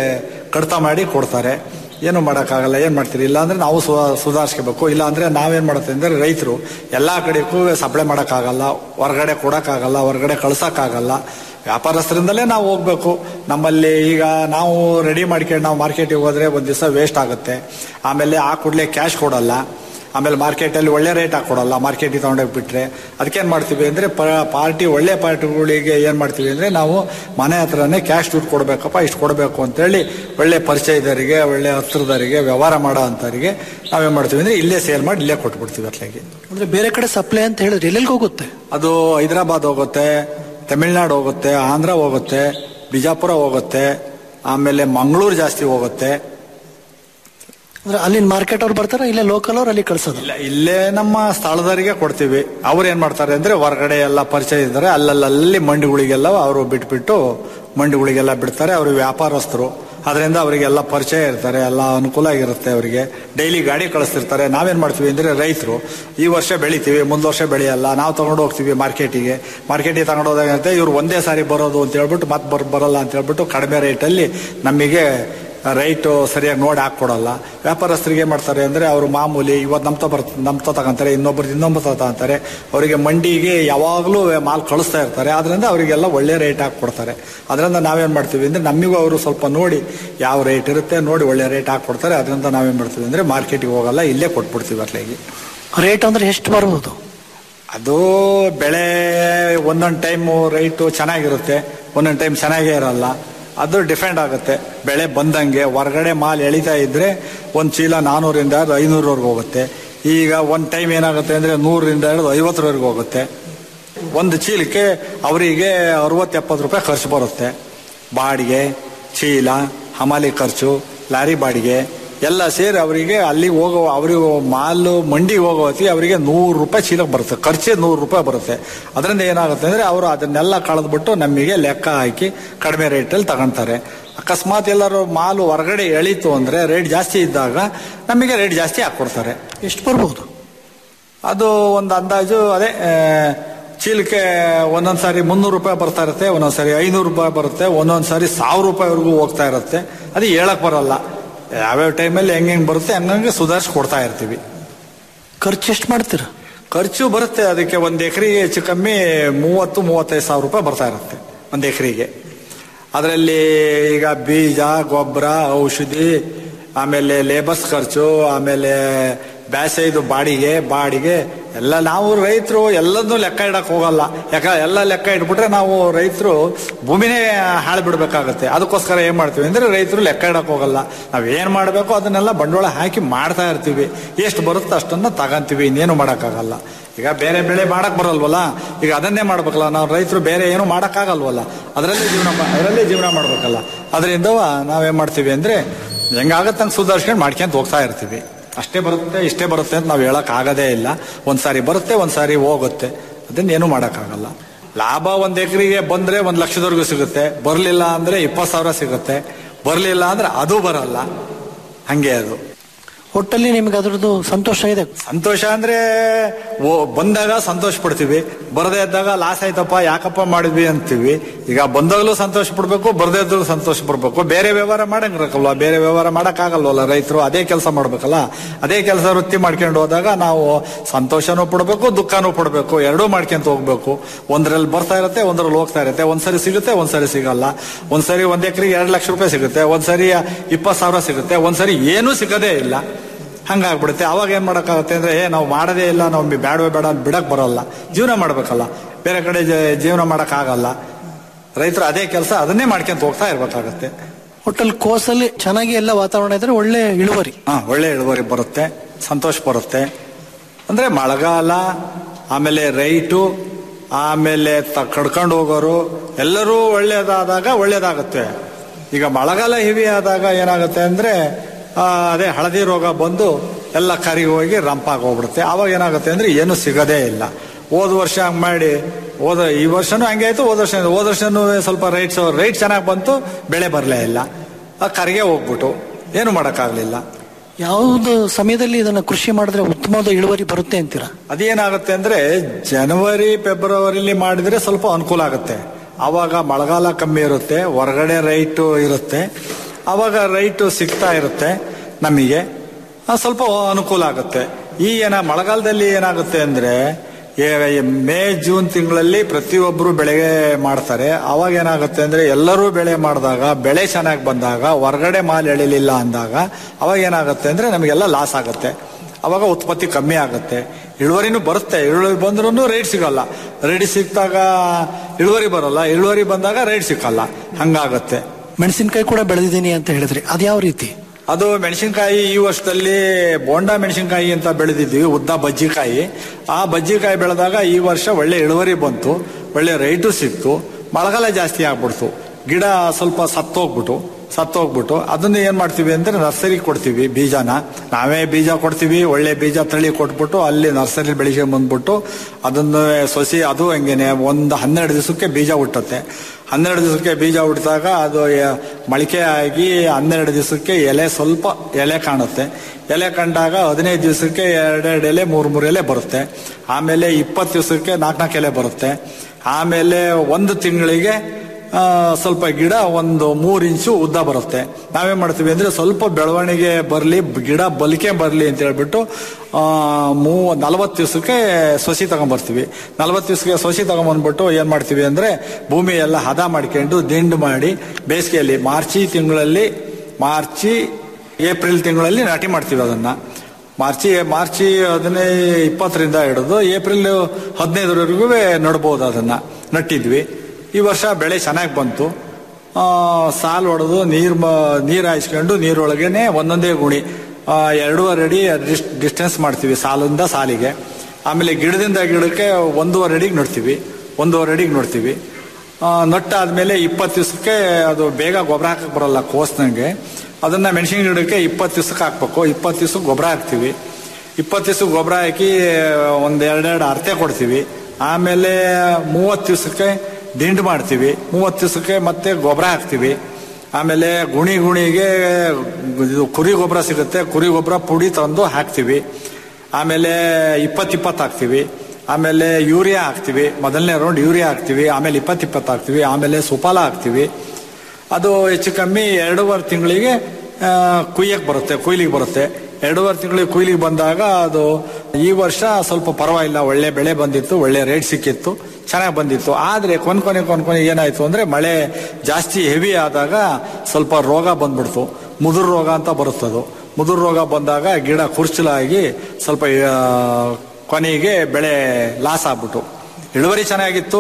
ಕಡಿತ ಮಾಡಿ ಕೊಡ್ತಾರೆ ಏನು ಮಾಡೋಕ್ಕಾಗಲ್ಲ ಏನು ಮಾಡ್ತೀರಿ ಇಲ್ಲ ಅಂದ್ರೆ ನಾವು ಸು- ಸುಧಾರಿಸ್ಕೋಬೇಕು ಇಲ್ಲ ಅಂದ್ರೆ ನಾವೇನ್ ಮಾಡುತ್ತೆ ಅಂದ್ರೆ ರೈತರು ಎಲ್ಲಾ ಕಡೆಗೂ ಸಪ್ಲೈ ಮಾಡೋಕ್ಕಾಗಲ್ಲ ಹೊರಗಡೆ ಕೊಡೋಕ್ಕಾಗಲ್ಲ ಹೊರಗಡೆ ಕಳ್ಸೋಕ್ಕಾಗಲ್ಲ ವ್ಯಾಪಾರಸ್ಥರಿಂದಲೇ ನಾವು ಹೋಗ್ಬೇಕು ನಮ್ಮಲ್ಲಿ ಈಗ ನಾವು ರೆಡಿ ಮಾಡ್ಕೊಂಡು ನಾವು ಮಾರ್ಕೆಟಿಗೆ ಹೋದ್ರೆ ಒಂದ್ ದಿವಸ ವೇಸ್ಟ್ ಆಗುತ್ತೆ ಆಮೇಲೆ ಆ ಕೂಡಲೇ ಕ್ಯಾಶ್ ಕೊಡಲ್ಲ ಆಮೇಲೆ ಮಾರ್ಕೆಟಲ್ಲಿ ಒಳ್ಳೆ ರೇಟ್ ಹಾಕೊಡಲ್ಲ ಮಾರ್ಕೆಟಿಗೆ ತಗೊಂಡೋಗಿ ಬಿಟ್ರೆ ಅದಕ್ಕೇನು ಮಾಡ್ತೀವಿ ಅಂದರೆ ಪಾರ್ಟಿ ಒಳ್ಳೆ ಪಾರ್ಟಿಗಳಿಗೆ ಏನು ಮಾಡ್ತೀವಿ ಅಂದರೆ ನಾವು ಮನೆ ಹತ್ರನೇ ಕ್ಯಾಶ್ ದುಡ್ಡು ಕೊಡಬೇಕಪ್ಪ ಇಷ್ಟು ಕೊಡಬೇಕು ಅಂತೇಳಿ ಒಳ್ಳೆ ಪರಿಚಯದವರಿಗೆ ಒಳ್ಳೆ ಹತ್ರದವರಿಗೆ ವ್ಯವಹಾರ ಮಾಡೋ ಅಂಥವ್ರಿಗೆ ನಾವೇನು ಮಾಡ್ತೀವಿ ಅಂದರೆ ಇಲ್ಲೇ ಸೇಲ್ ಮಾಡಿ ಇಲ್ಲೇ ಕೊಟ್ಬಿಡ್ತೀವಿ ಅತ್ಲಾಗಿ ಅಂದ್ರೆ ಬೇರೆ ಕಡೆ ಸಪ್ಲೈ ಅಂತ ಹೇಳಿದ್ರೆ ಎಲ್ಲೆಲ್ಲಿಗೆ ಹೋಗುತ್ತೆ ಅದು ಹೈದರಾಬಾದ್ ಹೋಗುತ್ತೆ ತಮಿಳ್ನಾಡು ಹೋಗುತ್ತೆ ಆಂಧ್ರ ಹೋಗುತ್ತೆ ಬಿಜಾಪುರ ಹೋಗುತ್ತೆ ಆಮೇಲೆ ಮಂಗಳೂರು ಜಾಸ್ತಿ ಹೋಗುತ್ತೆ ಅಂದ್ರೆ ಅಲ್ಲಿನ ಮಾರ್ಕೆಟ್ ಅವ್ರು ಬರ್ತಾರೆ ಇಲ್ಲೇ ಲೋಕಲ್ ಅವ್ರು ಅಲ್ಲಿ ಕಳ್ಸೋದು ಇಲ್ಲ ಇಲ್ಲೇ ನಮ್ಮ ಸ್ಥಳದವರಿಗೆ ಕೊಡ್ತೀವಿ ಅವ್ರು ಏನ್ ಮಾಡ್ತಾರೆ ಅಂದ್ರೆ ಹೊರಗಡೆ ಎಲ್ಲ ಪರಿಚಯ ಇದ್ದಾರೆ ಅಲ್ಲಲ್ಲಿ ಮಂಡಿಗಳಿಗೆಲ್ಲ ಅವರು ಬಿಟ್ಬಿಟ್ಟು ಮಂಡಿಗಳಿಗೆಲ್ಲ ಬಿಡ್ತಾರೆ ಅವರು ವ್ಯಾಪಾರಸ್ಥರು ಅದರಿಂದ ಅವರಿಗೆಲ್ಲ ಪರಿಚಯ ಇರ್ತಾರೆ ಎಲ್ಲ ಅನುಕೂಲ ಆಗಿರುತ್ತೆ ಅವರಿಗೆ ಡೈಲಿ ಗಾಡಿ ಕಳಿಸ್ತಿರ್ತಾರೆ ನಾವೇನ್ ಮಾಡ್ತೀವಿ ಅಂದ್ರೆ ರೈತರು ಈ ವರ್ಷ ಬೆಳಿತೀವಿ ಮುಂದ್ ವರ್ಷ ಬೆಳೆಯಲ್ಲ ನಾವು ತಗೊಂಡು ಹೋಗ್ತೀವಿ ಮಾರ್ಕೆಟಿಗೆ ಮಾರ್ಕೆಟಿಗೆ ತಗೊಂಡು ಹೋದಾಗ ಇವ್ರು ಒಂದೇ ಸಾರಿ ಬರೋದು ಅಂತ ಹೇಳ್ಬಿಟ್ಟು ಮತ್ತೆ ಬರ್ ಬರಲ್ಲ ಅಂತ ಹೇಳ್ಬಿಟ್ಟು ಕಡಿಮೆ ರೇಟಲ್ಲಿ ನಮಗೆ ರೈಟು ಸರಿಯಾಗಿ ನೋಡಿ ಹಾಕೊಡಲ್ಲ ವ್ಯಾಪಾರಸ್ಥರಿಗೆ ಏನ್ ಮಾಡ್ತಾರೆ ಅಂದ್ರೆ ಅವರು ಮಾಮೂಲಿ ಇವತ್ತು ನಮ್ತ ಬರ್ ನಮ್ತ ತಗೊಂತಾರೆ ಇನ್ನೊಬ್ರದ್ದು ಇನ್ನೊಬ್ಬ ತಗೊಂತಾರೆ ಅವರಿಗೆ ಮಂಡಿಗೆ ಯಾವಾಗಲೂ ಮಾಲ್ ಕಳಿಸ್ತಾ ಇರ್ತಾರೆ ಆದ್ರಿಂದ ಅವರಿಗೆಲ್ಲ ಒಳ್ಳೆ ರೇಟ್ ಹಾಕಿ ಕೊಡ್ತಾರೆ ಅದರಿಂದ ನಾವೇನ್ ಮಾಡ್ತೀವಿ ಅಂದ್ರೆ ನಮಗೂ ಅವರು ಸ್ವಲ್ಪ ನೋಡಿ ಯಾವ ರೇಟ್ ಇರುತ್ತೆ ನೋಡಿ ಒಳ್ಳೆ ರೇಟ್ ಹಾಕಿ ಕೊಡ್ತಾರೆ ಅದರಿಂದ ನಾವೇನ್ ಮಾಡ್ತೀವಿ ಅಂದ್ರೆ ಮಾರ್ಕೆಟಿಗೆ ಹೋಗಲ್ಲ ಇಲ್ಲೇ ಕೊಟ್ಬಿಡ್ತೀವಿ ಅಟ್ಲಾಗಿ ರೇಟ್ ಅಂದ್ರೆ ಎಷ್ಟು ಬರ್ಬೋದು ಅದು ಬೆಳೆ ಒಂದೊಂದು ಟೈಮು ರೈಟು ಚೆನ್ನಾಗಿರುತ್ತೆ ಒಂದೊಂದು ಟೈಮ್ ಚೆನ್ನಾಗೇ ಇರಲ್ಲ ಅದು ಡಿಫೆಂಡ್ ಆಗುತ್ತೆ ಬೆಳೆ ಬಂದಂಗೆ ಹೊರಗಡೆ ಮಾಲ್ ಎಳಿತಾ ಇದ್ರೆ ಒಂದು ಚೀಲ ನಾನೂರಿಂದ ಹಿಡಿದು ಐನೂರವರೆಗೂ ಹೋಗುತ್ತೆ ಈಗ ಒಂದು ಟೈಮ್ ಏನಾಗುತ್ತೆ ಅಂದ್ರೆ ನೂರರಿಂದ ಹಿಡಿದು ಐವತ್ತರವರೆಗೂ ಹೋಗುತ್ತೆ ಒಂದು ಚೀಲಕ್ಕೆ ಅವರಿಗೆ ಅರವತ್ತು ಎಪ್ಪತ್ತು ರೂಪಾಯಿ ಖರ್ಚು ಬರುತ್ತೆ ಬಾಡಿಗೆ ಚೀಲ ಹಮಾಲಿ ಖರ್ಚು ಲಾರಿ ಬಾಡಿಗೆ ಎಲ್ಲ ಸೇರಿ ಅವರಿಗೆ ಅಲ್ಲಿಗೆ ಹೋಗೋ ಅವರಿಗೆ ಮಾಲು ಮಂಡಿಗೆ ಹೋಗೋ ಹೊತ್ತಿಗೆ ಅವರಿಗೆ ನೂರು ರೂಪಾಯಿ ಚೀಲಕ್ಕೆ ಬರುತ್ತೆ ಖರ್ಚೇ ನೂರು ರೂಪಾಯಿ ಬರುತ್ತೆ ಅದರಿಂದ ಏನಾಗುತ್ತೆ ಅಂದ್ರೆ ಅವರು ಅದನ್ನೆಲ್ಲ ಕಳೆದ್ಬಿಟ್ಟು ನಮಗೆ ಲೆಕ್ಕ ಹಾಕಿ ಕಡಿಮೆ ರೇಟಲ್ಲಿ ತಗೊಂತಾರೆ ಅಕಸ್ಮಾತ್ ಎಲ್ಲರೂ ಮಾಲು ಹೊರಗಡೆ ಎಳೀತು ಅಂದ್ರೆ ರೇಟ್ ಜಾಸ್ತಿ ಇದ್ದಾಗ ನಮಗೆ ರೇಟ್ ಜಾಸ್ತಿ ಹಾಕ್ಕೊಡ್ತಾರೆ ಎಷ್ಟು ಬರ್ಬೋದು ಅದು ಒಂದು ಅಂದಾಜು ಅದೇ ಆ, ಚೀಲಕ್ಕೆ ಒಂದೊಂದ್ ಸಾರಿ ಮುನ್ನೂರು ರೂಪಾಯಿ ಬರ್ತಾ ಇರುತ್ತೆ ಒಂದೊಂದ್ ಸಾರಿ ಐನೂರು ರೂಪಾಯಿ ಬರುತ್ತೆ ಒಂದೊಂದ್ ಸಾರಿ ಸಾವಿರ ರೂಪಾಯಿವರೆಗೂ ಹೋಗ್ತಾ ಇರುತ್ತೆ ಅದು ಹೇಳಕ್ ಬರಲ್ಲ ಯಾವ್ಯಾವ ಟೈಮಲ್ಲಿ ಹೆಂಗ್ ಹೆಂಗ್ ಬರುತ್ತೆ ಹಂಗಂಗೆ ಸುಧಾರಿಸಿ ಕೊಡ್ತಾ ಇರ್ತೀವಿ ಖರ್ಚು ಎಷ್ಟು ಮಾಡ್ತೀರಾ ಖರ್ಚು ಬರುತ್ತೆ ಅದಕ್ಕೆ ಒಂದು ಎಕರೆಗೆ ಹೆಚ್ಚು ಕಮ್ಮಿ ಮೂವತ್ತು ಮೂವತ್ತೈದು ಸಾವಿರ ರೂಪಾಯಿ ಬರ್ತಾ ಇರುತ್ತೆ ಒಂದು ಎಕರೆಗೆ ಅದರಲ್ಲಿ ಈಗ ಬೀಜ ಗೊಬ್ಬರ ಔಷಧಿ ಆಮೇಲೆ ಲೇಬರ್ಸ್ ಖರ್ಚು ಆಮೇಲೆ ಬ್ಯಾಸೈದು ಬಾಡಿಗೆ ಬಾಡಿಗೆ ಎಲ್ಲ ನಾವು ರೈತರು ಎಲ್ಲದನ್ನೂ ಲೆಕ್ಕ ಇಡಕ್ ಹೋಗಲ್ಲ ಯಾಕ ಎಲ್ಲ ಲೆಕ್ಕ ಇಟ್ಬಿಟ್ರೆ ನಾವು ರೈತರು ಭೂಮಿನೇ ಹಾಳು ಬಿಡ್ಬೇಕಾಗತ್ತೆ ಅದಕ್ಕೋಸ್ಕರ ಏನ್ ಮಾಡ್ತೀವಿ ಅಂದ್ರೆ ರೈತರು ಲೆಕ್ಕ ಇಡಕ್ ಹೋಗಲ್ಲ ನಾವ್ ಏನ್ ಮಾಡ್ಬೇಕು ಅದನ್ನೆಲ್ಲ ಬಂಡವಾಳ ಹಾಕಿ ಮಾಡ್ತಾ ಇರ್ತೀವಿ ಎಷ್ಟು ಬರುತ್ತೆ ಅಷ್ಟನ್ನ ತಗಂತೀವಿ ಇನ್ನೇನು ಮಾಡಕ್ಕಾಗಲ್ಲ ಈಗ ಬೇರೆ ಬೆಳೆ ಮಾಡಕ್ ಬರಲ್ವಲ್ಲ ಈಗ ಅದನ್ನೇ ಮಾಡ್ಬೇಕಲ್ಲ ನಾವು ರೈತರು ಬೇರೆ ಏನು ಮಾಡಕ್ಕಾಗಲ್ವಲ್ಲ ಅದರಲ್ಲೇ ಜೀವನ ಮಾ- ಅದರಲ್ಲೇ ಜೀವನ ಮಾಡ್ಬೇಕಲ್ಲ ಅದರಿಂದ ನಾವೇನ್ ಮಾಡ್ತೀವಿ ಅಂದ್ರೆ ಹೆಂಗಾಗತ್ತೆ ಹಂಗೆ ಸುಧಾರಿಸ್ಕೊಂಡು ಮಾಡ್ಕೊಂತ ಹೋಗ್ತಾ ಇರ್ತೀವಿ ಅಷ್ಟೇ ಬರುತ್ತೆ ಇಷ್ಟೇ ಬರುತ್ತೆ ಅಂತ ನಾವು ಹೇಳಕ್ ಆಗದೇ ಇಲ್ಲ ಒಂದ್ಸಾರಿ ಬರುತ್ತೆ ಒಂದ್ಸಾರಿ ಹೋಗುತ್ತೆ ಅದನ್ನ ಏನು ಮಾಡೋಕ್ಕಾಗಲ್ಲ ಲಾಭ ಒಂದ್ ಎಕರೆಗೆ ಬಂದ್ರೆ ಒಂದ್ ಲಕ್ಷದವರೆಗೂ ಸಿಗುತ್ತೆ ಬರ್ಲಿಲ್ಲ ಅಂದ್ರೆ ಇಪ್ಪತ್ತು ಸಾವಿರ ಸಿಗುತ್ತೆ ಬರ್ಲಿಲ್ಲ ಅಂದ್ರೆ ಅದು ಬರಲ್ಲ ಹಂಗೆ ಅದು ಒಟ್ಟಲ್ಲಿ ನಿಮ್ಗೆ ಅದ್ರದ್ದು ಸಂತೋಷ ಇದೆ ಸಂತೋಷ ಅಂದ್ರೆ ಓ ಬಂದಾಗ ಸಂತೋಷ ಪಡ್ತೀವಿ ಬರದೇ ಇದ್ದಾಗ ಲಾಸ್ ಆಯ್ತಪ್ಪ ಯಾಕಪ್ಪ ಮಾಡಿದ್ವಿ ಅಂತೀವಿ ಈಗ ಬಂದಾಗಲೂ ಸಂತೋಷ ಪಡ್ಬೇಕು ಬರದೇ ಇದ್ದಾಗಲೂ ಸಂತೋಷ ಪಡ್ಬೇಕು ಬೇರೆ ವ್ಯವಹಾರ ಮಾಡಂಗಿರಕಲ್ವ ಬೇರೆ ವ್ಯವಹಾರ ಮಾಡಕ್ಕಾಗಲ್ವಲ್ಲ ರೈತರು ಅದೇ ಕೆಲಸ ಮಾಡ್ಬೇಕಲ್ಲ ಅದೇ ಕೆಲಸ ವೃತ್ತಿ ಮಾಡ್ಕೊಂಡು ಹೋದಾಗ ನಾವು ಸಂತೋಷನೂ ಪಡ್ಬೇಕು ದುಃಖನೂ ಪಡ್ಬೇಕು ಎರಡೂ ಮಾಡ್ಕೊಂತ ಹೋಗ್ಬೇಕು ಒಂದ್ರಲ್ಲಿ ಬರ್ತಾ ಇರುತ್ತೆ ಒಂದ್ರಲ್ಲಿ ಹೋಗ್ತಾ ಇರುತ್ತೆ ಒಂದ್ಸರಿ ಸಿಗುತ್ತೆ ಒಂದ್ಸರಿ ಸಿಗಲ್ಲ ಒಂದ್ಸರಿ ಒಂದ್ ಎಕರೆಗೆ ಎರಡು ಲಕ್ಷ ರೂಪಾಯಿ ಸಿಗುತ್ತೆ ಒಂದ್ಸರಿ ಇಪ್ಪತ್ತು ಸಾವಿರ ಸಿಗುತ್ತೆ ಒಂದ್ಸರಿ ಏನೂ ಸಿಗೋದೇ ಇಲ್ಲ ಹಂಗಾಗ್ಬಿಡುತ್ತೆ ಅವಾಗ ಏನ್ ಮಾಡಕ್ಕಾಗುತ್ತೆ ಅಂದ್ರೆ ಏ ನಾವು ಮಾಡೋದೇ ಇಲ್ಲ ನಾವು ಬೇಡವೇ ಬೇಡ ಅಂತ ಬಿಡಕ್ ಬರೋಲ್ಲ ಜೀವನ ಮಾಡ್ಬೇಕಲ್ಲ ಬೇರೆ ಕಡೆ ಜ- ಜೀವನ ಮಾಡಕ್ ಆಗಲ್ಲ ರೈತರು ಅದೇ ಕೆಲಸ ಅದನ್ನೇ ಮಾಡ್ಕೊಂತ ಹೋಗ್ತಾ ಇರ್ಬೇಕಾಗತ್ತೆ ಒಟ್ಟಲ್ಲಿ ಕೋಸಲ್ಲಿ ಚೆನ್ನಾಗಿ ಎಲ್ಲ ವಾತಾವರಣ ಇದ್ರೆ ಒಳ್ಳೆ ಇಳುವರಿ ಹಾ ಒಳ್ಳೆ ಇಳುವರಿ ಬರುತ್ತೆ ಸಂತೋಷ ಬರುತ್ತೆ ಅಂದ್ರೆ ಮಳೆಗಾಲ ಆಮೇಲೆ ರೈಟು ಆಮೇಲೆ ತ- ಕಡ್ಕೊಂಡು ಹೋಗೋರು ಎಲ್ಲರೂ ಒಳ್ಳೇದಾದಾಗ ಒಳ್ಳೇದಾಗುತ್ತೆ ಈಗ ಮಳೆಗಾಲ ಹೆವಿ ಆದಾಗ ಏನಾಗುತ್ತೆ ಅಂದ್ರೆ ಆ, ಅದೇ ಹಳದಿ ರೋಗ ಬಂದು ಎಲ್ಲ ಕರಿಗೆ ಹೋಗಿ ರಂಪಾಗಿ ಹೋಗ್ಬಿಡುತ್ತೆ ಅವಾಗ ಏನಾಗುತ್ತೆ ಅಂದ್ರೆ ಏನು ಸಿಗೋದೇ ಇಲ್ಲ ಹೋದ ವರ್ಷ ಹಂಗ್ ಮಾಡಿ ಹೋದ ಈ ವರ್ಷನೂ ಹಂಗೆ ಆಯ್ತು ಹೋದ ವರ್ಷ ಹೋದ ವರ್ಷನೂ ಸ್ವಲ್ಪ ರೈಟ್ಸ್ ರೈಟ್ ಚೆನ್ನಾಗಿ ಬಂತು ಬೆಳೆ ಬರಲೇ ಇಲ್ಲ ಆ ಕರಿಗೆ ಹೋಗ್ಬಿಟ್ಟು ಏನು ಮಾಡೋಕ್ಕಾಗಲಿಲ್ಲ ಯಾವ್ದು ಸಮಯದಲ್ಲಿ ಇದನ್ನ ಕೃಷಿ ಮಾಡಿದ್ರೆ ಉತ್ತಮವಾದ ಇಳುವರಿ ಬರುತ್ತೆ ಅಂತೀರಾ ಅದೇನಾಗುತ್ತೆ ಅಂದ್ರೆ ಜನವರಿ ಫೆಬ್ರವರಿಲಿ ಮಾಡಿದ್ರೆ ಸ್ವಲ್ಪ ಅನುಕೂಲ ಆಗುತ್ತೆ ಅವಾಗ ಮಳೆಗಾಲ ಕಮ್ಮಿ ಇರುತ್ತೆ ಹೊರಗಡೆ ರೈಟು ಇರುತ್ತೆ ಅವಾಗ ರೈಟು ಸಿಗ್ತಾ ಇರುತ್ತೆ ನಮಗೆ ಆ, ಸ್ವಲ್ಪ ಅನುಕೂಲ ಆಗುತ್ತೆ ಈ ಏನ ಮಳೆಗಾಲದಲ್ಲಿ ಏನಾಗುತ್ತೆ ಅಂದ್ರೆ ಈ ಮೇ ಜೂನ್ ತಿಂಗಳಲ್ಲಿ ಪ್ರತಿಯೊಬ್ಬರು ಬೆಳೆಗೆ ಮಾಡ್ತಾರೆ ಅವಾಗ ಏನಾಗುತ್ತೆ ಅಂದ್ರೆ ಎಲ್ಲರೂ ಬೆಳೆ ಮಾಡಿದಾಗ ಬೆಳೆ ಚೆನ್ನಾಗಿ ಬಂದಾಗ ಹೊರಗಡೆ ಮಾಲ್ ಎಳಿಲಿಲ್ಲ ಅಂದಾಗ ಅವಾಗ ಏನಾಗುತ್ತೆ ಅಂದ್ರೆ ನಮಗೆಲ್ಲ ಲಾಸ್ ಆಗುತ್ತೆ ಅವಾಗ ಉತ್ಪತ್ತಿ ಕಮ್ಮಿ ಆಗುತ್ತೆ ಇಳುವರಿನೂ ಬರುತ್ತೆ ಇಳುವರಿ ಬಂದ್ರೂ ರೇಟ್ ಸಿಗಲ್ಲ ರೇಟ್ ಸಿಕ್ಕಾಗ ಇಳುವರಿ ಬರಲ್ಲ ಇಳುವರಿ ಬಂದಾಗ ರೇಟ್ ಸಿಕ್ಕಲ್ಲ ಹಂಗಾಗತ್ತೆ ಮೆಣಸಿನಕಾಯಿ ಕೂಡ ಬೆಳೆದಿದ್ದೀನಿ ಅಂತ ಹೇಳಿದ್ರಿ ಅದ್ಯಾವ ರೀತಿ ಅದು ಮೆಣಸಿನಕಾಯಿ ಈ ವರ್ಷದಲ್ಲಿ ಬೋಂಡಾ ಮೆಣಸಿನಕಾಯಿ ಅಂತ ಬೆಳೆದಿದ್ವಿ ಉದ್ದ ಬಜ್ಜಿಕಾಯಿ ಆ ಬಜ್ಜಿಕಾಯಿ ಬೆಳೆದಾಗ ಈ ವರ್ಷ ಒಳ್ಳೆ ಇಳುವರಿ ಬಂತು ಒಳ್ಳೆ ರೈಟು ಸಿಕ್ತು ಮಳೆಗಾಲ ಜಾಸ್ತಿ ಆಗ್ಬಿಡ್ತು ಗಿಡ ಸ್ವಲ್ಪ ಸತ್ತೋಗ್ಬಿಟ್ಟು ಸತ್ತೋಗ್ಬಿಟ್ಟು ಅದನ್ನ ಏನ್ ಮಾಡ್ತೀವಿ ಅಂದ್ರೆ ನರ್ಸರಿ ಕೊಡ್ತೀವಿ ಬೀಜನ ನಾವೇ ಬೀಜ ಕೊಡ್ತೀವಿ ಒಳ್ಳೆ ಬೀಜ ತಳಿ ಕೊಟ್ಬಿಟ್ಟು ಅಲ್ಲಿ ನರ್ಸರಿ ಬೆಳೆಸ್ಕೊಂಡ್ ಬಂದ್ಬಿಟ್ಟು ಅದನ್ನ ಸೊಸಿ ಅದು ಹಂಗೇನೆ ಒಂದು ಹನ್ನೆರಡು ದಿವಸಕ್ಕೆ ಬೀಜ ಹುಟ್ಟುತ್ತೆ ಹನ್ನೆರಡು ದಿವಸಕ್ಕೆ ಬೀಜ ಹುಟ್ಟಿದಾಗ ಅದು ಯ- ಮೊಳಕೆ ಆಗಿ ಹನ್ನೆರಡು ದಿವಸಕ್ಕೆ ಎಲೆ ಸ್ವಲ್ಪ ಎಲೆ ಕಾಣುತ್ತೆ ಎಲೆ ಕಂಡಾಗ ಹದಿನೈದು ದಿವಸಕ್ಕೆ ಎರಡೆರಡು ಎಲೆ ಮೂರು ಮೂರು ಎಲೆ ಬರುತ್ತೆ ಆಮೇಲೆ ಇಪ್ಪತ್ತು ದಿವಸಕ್ಕೆ ನಾಲ್ಕು ನಾಲ್ಕು ಎಲೆ ಬರುತ್ತೆ ಆಮೇಲೆ ಒಂದು ತಿಂಗಳಿಗೆ ಆ, ಸ್ವಲ್ಪ ಗಿಡ ಒಂದು ಮೂರು ಇಂಚು ಉದ್ದ ಬರುತ್ತೆ ನಾವೇನ್ ಮಾಡ್ತೀವಿ ಅಂದ್ರೆ ಸ್ವಲ್ಪ ಬೆಳವಣಿಗೆ ಬರಲಿ ಗಿಡ ಬಲಿಕೆ ಬರಲಿ ಅಂತ ಹೇಳ್ಬಿಟ್ಟು ಆ, ಮೂ ನಲವತ್ತು ದಿವಸಕ್ಕೆ ಸೊಸಿ ತಗೊಂಬರ್ತೀವಿ ನಲವತ್ತು ದಿವಸಕ್ಕೆ ಸೊಸಿ ತಗೊಂಬಂದ್ಬಿಟ್ಟು ಏನ್ ಮಾಡ್ತೀವಿ ಅಂದ್ರೆ ಭೂಮಿ ಎಲ್ಲ ಹದ ಮಾಡ್ಕೊಂಡು ದಿಂಡು ಮಾಡಿ ಬೇಸಿಗೆಯಲ್ಲಿ ಮಾರ್ಚಿ ತಿಂಗಳಲ್ಲಿ ಮಾರ್ಚಿ ಏಪ್ರಿಲ್ ತಿಂಗಳಲ್ಲಿ ನಾಟಿ ಮಾಡ್ತೀವಿ ಅದನ್ನ ಮಾರ್ಚಿ ಮಾರ್ಚಿ ಹದಿನೈದು ಇಪ್ಪತ್ತರಿಂದ ಹಿಡಿದು ಏಪ್ರಿಲ್ ಹದಿನೈದರವರೆಗೂ ನಡ್ಬೋದು ಅದನ್ನ ನಟ್ಟಿದ್ವಿ ಈ ವರ್ಷ ಬೆಳೆ ಚೆನ್ನಾಗಿ ಬಂತು ಆ, ಸಾಲ್ ಹೊಡೆದು ನೀರ್ ಮ- ನೀರ್ ಹಾಯಿಸ್ಕೊಂಡು ನೀರೊಳಗೇನೆ ಒಂದೊಂದೇ ಗುಣಿ ಆ, ಎರಡೂವರೆ ಅಡಿ ಡಿಸ್ಟೆನ್ಸ್ ಮಾಡ್ತೀವಿ ಸಾಲಿಂದ ಸಾಲಿಗೆ ಆಮೇಲೆ ಗಿಡದಿಂದ ಗಿಡಕ್ಕೆ ಒಂದೂವರೆ ಅಡಿಗೆ ನಡ್ತೀವಿ ಒಂದೂವರೆ ಅಡಿಗೆ ನೋಡ್ತೀವಿ ಆ, ನಟ್ಟಾದ್ಮೇಲೆ ಇಪ್ಪತ್ತು ದಿವಸಕ್ಕೆ ಅದು ಬೇಗ ಗೊಬ್ಬರ ಹಾಕಕ್ ಬರಲ್ಲ ಕೋಸ್ನಂಗೆ ಅದನ್ನ ಮೆಣಸಿನ ಗಿಡಕ್ಕೆ ಇಪ್ಪತ್ತು ದಿವಸಕ್ಕೆ ಹಾಕ್ಬೇಕು ಇಪ್ಪತ್ತು ದಿವಸಕ್ಕೆ ಗೊಬ್ಬರ ಹಾಕ್ತಿವಿ ಇಪ್ಪತ್ತು ದಿವಸಕ್ಕೆ ಗೊಬ್ಬರ ಹಾಕಿ ಒಂದ್ ಎರಡೆರಡು ಅರ್ತೆ ಕೊಡ್ತೀವಿ ಆಮೇಲೆ ಮೂವತ್ತು ದಿವಸಕ್ಕೆ ದಿಂಡು ಮಾಡ್ತೀವಿ ಮೂವತ್ತು ದಿವಸಕ್ಕೆ ಮತ್ತೆ ಗೊಬ್ಬರ ಹಾಕ್ತಿವಿ ಆಮೇಲೆ ಗುಣಿ ಗುಣಿಗೆ ಇದು ಕುರಿ ಗೊಬ್ಬರ ಸಿಗುತ್ತೆ ಕುರಿ ಗೊಬ್ಬರ ಪುಡಿ ತಂದು ಹಾಕ್ತಿವಿ ಆಮೇಲೆ ಇಪ್ಪತ್ತು ಇಪ್ಪತ್ತು ಹಾಕ್ತಿವಿ ಆಮೇಲೆ ಯೂರಿಯಾ ಹಾಕ್ತಿವಿ ಮೊದಲನೇ ರೌಂಡ್ ಯೂರಿಯಾ ಹಾಕ್ತಿವಿ ಆಮೇಲೆ ಇಪ್ಪತ್ತು ಇಪ್ಪತ್ತು ಹಾಕ್ತಿವಿ ಆಮೇಲೆ ಸುಫಲ ಹಾಕ್ತಿವಿ ಅದು ಹೆಚ್ಚು ಕಮ್ಮಿ ಎರಡೂವರೆ ತಿಂಗಳಿಗೆ ಕುಯ್ಯಕ್ಕೆ ಬರುತ್ತೆ ಕೊಯ್ಲಿಗೆ ಬರುತ್ತೆ ಎರಡೂವರೆ ತಿಂಗಳಿಗೆ ಕೊಯ್ಲಿಗೆ ಬಂದಾಗ ಅದು ಈ ವರ್ಷ ಸ್ವಲ್ಪ ಪರವಾಗಿಲ್ಲ ಒಳ್ಳೆ ಬೆಳೆ ಬಂದಿತ್ತು ಒಳ್ಳೆ ರೇಟ್ ಸಿಕ್ಕಿತ್ತು ಚೆನ್ನಾಗಿ ಬಂದಿತ್ತು ಆದ್ರೆ ಕೊನ್ ಕೊನೆ ಕೊನ್ ಕೊನೆ ಏನಾಯ್ತು ಅಂದ್ರೆ ಮಳೆ ಜಾಸ್ತಿ ಹೆವಿ ಆದಾಗ ಸ್ವಲ್ಪ ರೋಗ ಬಂದ್ಬಿಡ್ತು ಮುದುರು ರೋಗ ಅಂತ ಬರುತ್ತದು ಮುದುರು ರೋಗ ಬಂದಾಗ ಗಿಡ ಕುರ್ಚಲಾಗಿ ಸ್ವಲ್ಪ ಆ, ಕೊನೆಗೆ ಬೆಳೆ ಲಾಸ್ ಆಗ್ಬಿಟ್ಟು ಇಳುವರಿ ಚೆನ್ನಾಗಿತ್ತು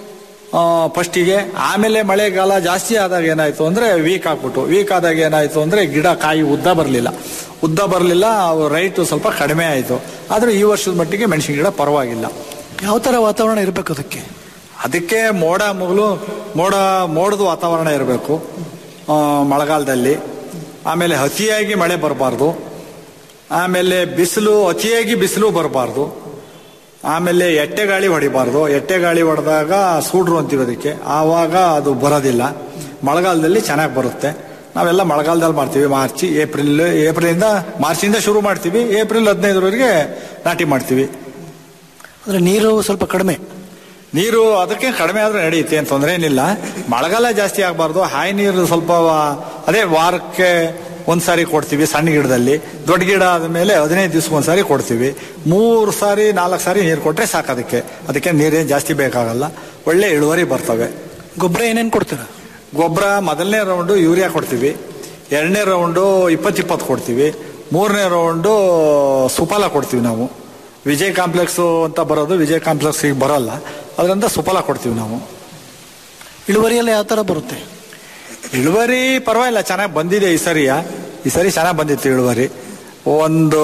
ಫಸ್ಟಿಗೆ ಆಮೇಲೆ ಮಳೆಗಾಲ ಜಾಸ್ತಿ ಆದಾಗ ಏನಾಯ್ತು ಅಂದ್ರೆ ವೀಕ್ ಆಗ್ಬಿಟ್ಟು ವೀಕ್ ಆದಾಗ ಏನಾಯ್ತು ಅಂದ್ರೆ ಗಿಡ ಕಾಯಿ ಉದ್ದ ಬರಲಿಲ್ಲ ಉದ್ದ ಬರಲಿಲ್ಲ ರೈಟ್ ಸ್ವಲ್ಪ ಕಡಿಮೆ ಆಯ್ತು ಆದ್ರೆ ಈ ವರ್ಷದ ಮಟ್ಟಿಗೆ ಮೆಣಸಿನ ಗಿಡ ಪರವಾಗಿಲ್ಲ ಯಾವ ತರ ವಾತಾವರಣ ಇರ್ಬೇಕು ಅದಕ್ಕೆ ಅದಕ್ಕೆ ಮೋಡ ಮುಗಲು ಮೋಡ ಮೋಡದ ವಾತಾವರಣ ಇರಬೇಕು ಮಳೆಗಾಲದಲ್ಲಿ ಆಮೇಲೆ ಅತಿಯಾಗಿ ಮಳೆ ಬರಬಾರ್ದು ಆಮೇಲೆ ಬಿಸಿಲು ಅತಿಯಾಗಿ ಬಿಸಿಲು ಬರಬಾರ್ದು ಆಮೇಲೆ ಎಟ್ಟೆ ಗಾಳಿ ಹೊಡಿಬಾರ್ದು ಎಟ್ಟೆ ಗಾಳಿ ಹೊಡೆದಾಗ ಸೂಡ್ರು ಅಂತೀವಿ ಅದಕ್ಕೆ ಆವಾಗ ಅದು ಬರೋದಿಲ್ಲ ಮಳೆಗಾಲದಲ್ಲಿ ಚೆನ್ನಾಗಿ ಬರುತ್ತೆ ನಾವೆಲ್ಲ ಮಳೆಗಾಲದಲ್ಲಿ ಮಾಡ್ತೀವಿ ಮಾರ್ಚ್ ಏಪ್ರಿಲ್ ಏಪ್ರಿಲಿಂದ ಮಾರ್ಚಿಂದ ಶುರು ಮಾಡ್ತೀವಿ ಏಪ್ರಿಲ್ ಹದಿನೈದರವರೆಗೆ ನಾಟಿ ಮಾಡ್ತೀವಿ ಅಂದ್ರೆ ನೀರು ಸ್ವಲ್ಪ ಕಡಿಮೆ ನೀರು ಅದಕ್ಕೆ ಕಡಿಮೆ ಆದ್ರೂ ನಡೆಯುತ್ತೆ ಏನು ತೊಂದರೆ ಏನಿಲ್ಲ ಮಳೆಗಾಲ ಜಾಸ್ತಿ ಆಗಬಾರ್ದು ಹಾಯಿ ನೀರು ಸ್ವಲ್ಪ ಅದೇ ವಾರಕ್ಕೆ ಒಂದ್ಸಾರಿ ಕೊಡ್ತೀವಿ ಸಣ್ಣ ಗಿಡದಲ್ಲಿ ದೊಡ್ಡ ಗಿಡ ಆದಮೇಲೆ ಹದಿನೈದು ದಿವ್ಸಕ್ಕೆ ಒಂದ್ಸಾರಿ ಕೊಡ್ತೀವಿ ಮೂರು ಸಾರಿ ನಾಲ್ಕು ಸಾರಿ ನೀರು ಕೊಟ್ರೆ ಸಾಕು ಅದಕ್ಕೆ ಅದಕ್ಕೆ ನೀರೇನು ಜಾಸ್ತಿ ಬೇಕಾಗಲ್ಲ ಒಳ್ಳೆ ಇಳುವರಿ ಬರ್ತವೆ ಗೊಬ್ಬರ ಏನೇನು ಕೊಡ್ತೀರಾ ಗೊಬ್ಬರ ಮೊದಲನೇ ರೌಂಡು ಯೂರಿಯಾ ಕೊಡ್ತೀವಿ ಎರಡನೇ ರೌಂಡು ಇಪ್ಪತ್ತು ಇಪ್ಪತ್ತು ಕೊಡ್ತೀವಿ ಮೂರನೇ ರೌಂಡು ಸುಫಲ ಕೊಡ್ತೀವಿ ನಾವು ವಿಜಯ್ ಕಾಂಪ್ಲೆಕ್ಸ್ ಅಂತ ಬರೋದು ವಿಜಯ್ ಕಾಂಪ್ಲೆಕ್ಸ್ ಈಗ ಬರಲ್ಲ ಅದರಿಂದ ಸುಫಲ ಕೊಡ್ತೀವಿ ನಾವು ಇಳುವರಿಯೆಲ್ಲ ಯಾವ ಥರ ಬರುತ್ತೆ ಇಳುವರಿ ಪರವಾಗಿಲ್ಲ ಚೆನ್ನಾಗಿ ಬಂದಿದೆ ಈ ಸರಿಯ ಈ ಸರಿ ಚೆನ್ನಾಗಿ ಬಂದಿತ್ತು ಇಳುವರಿ ಒಂದು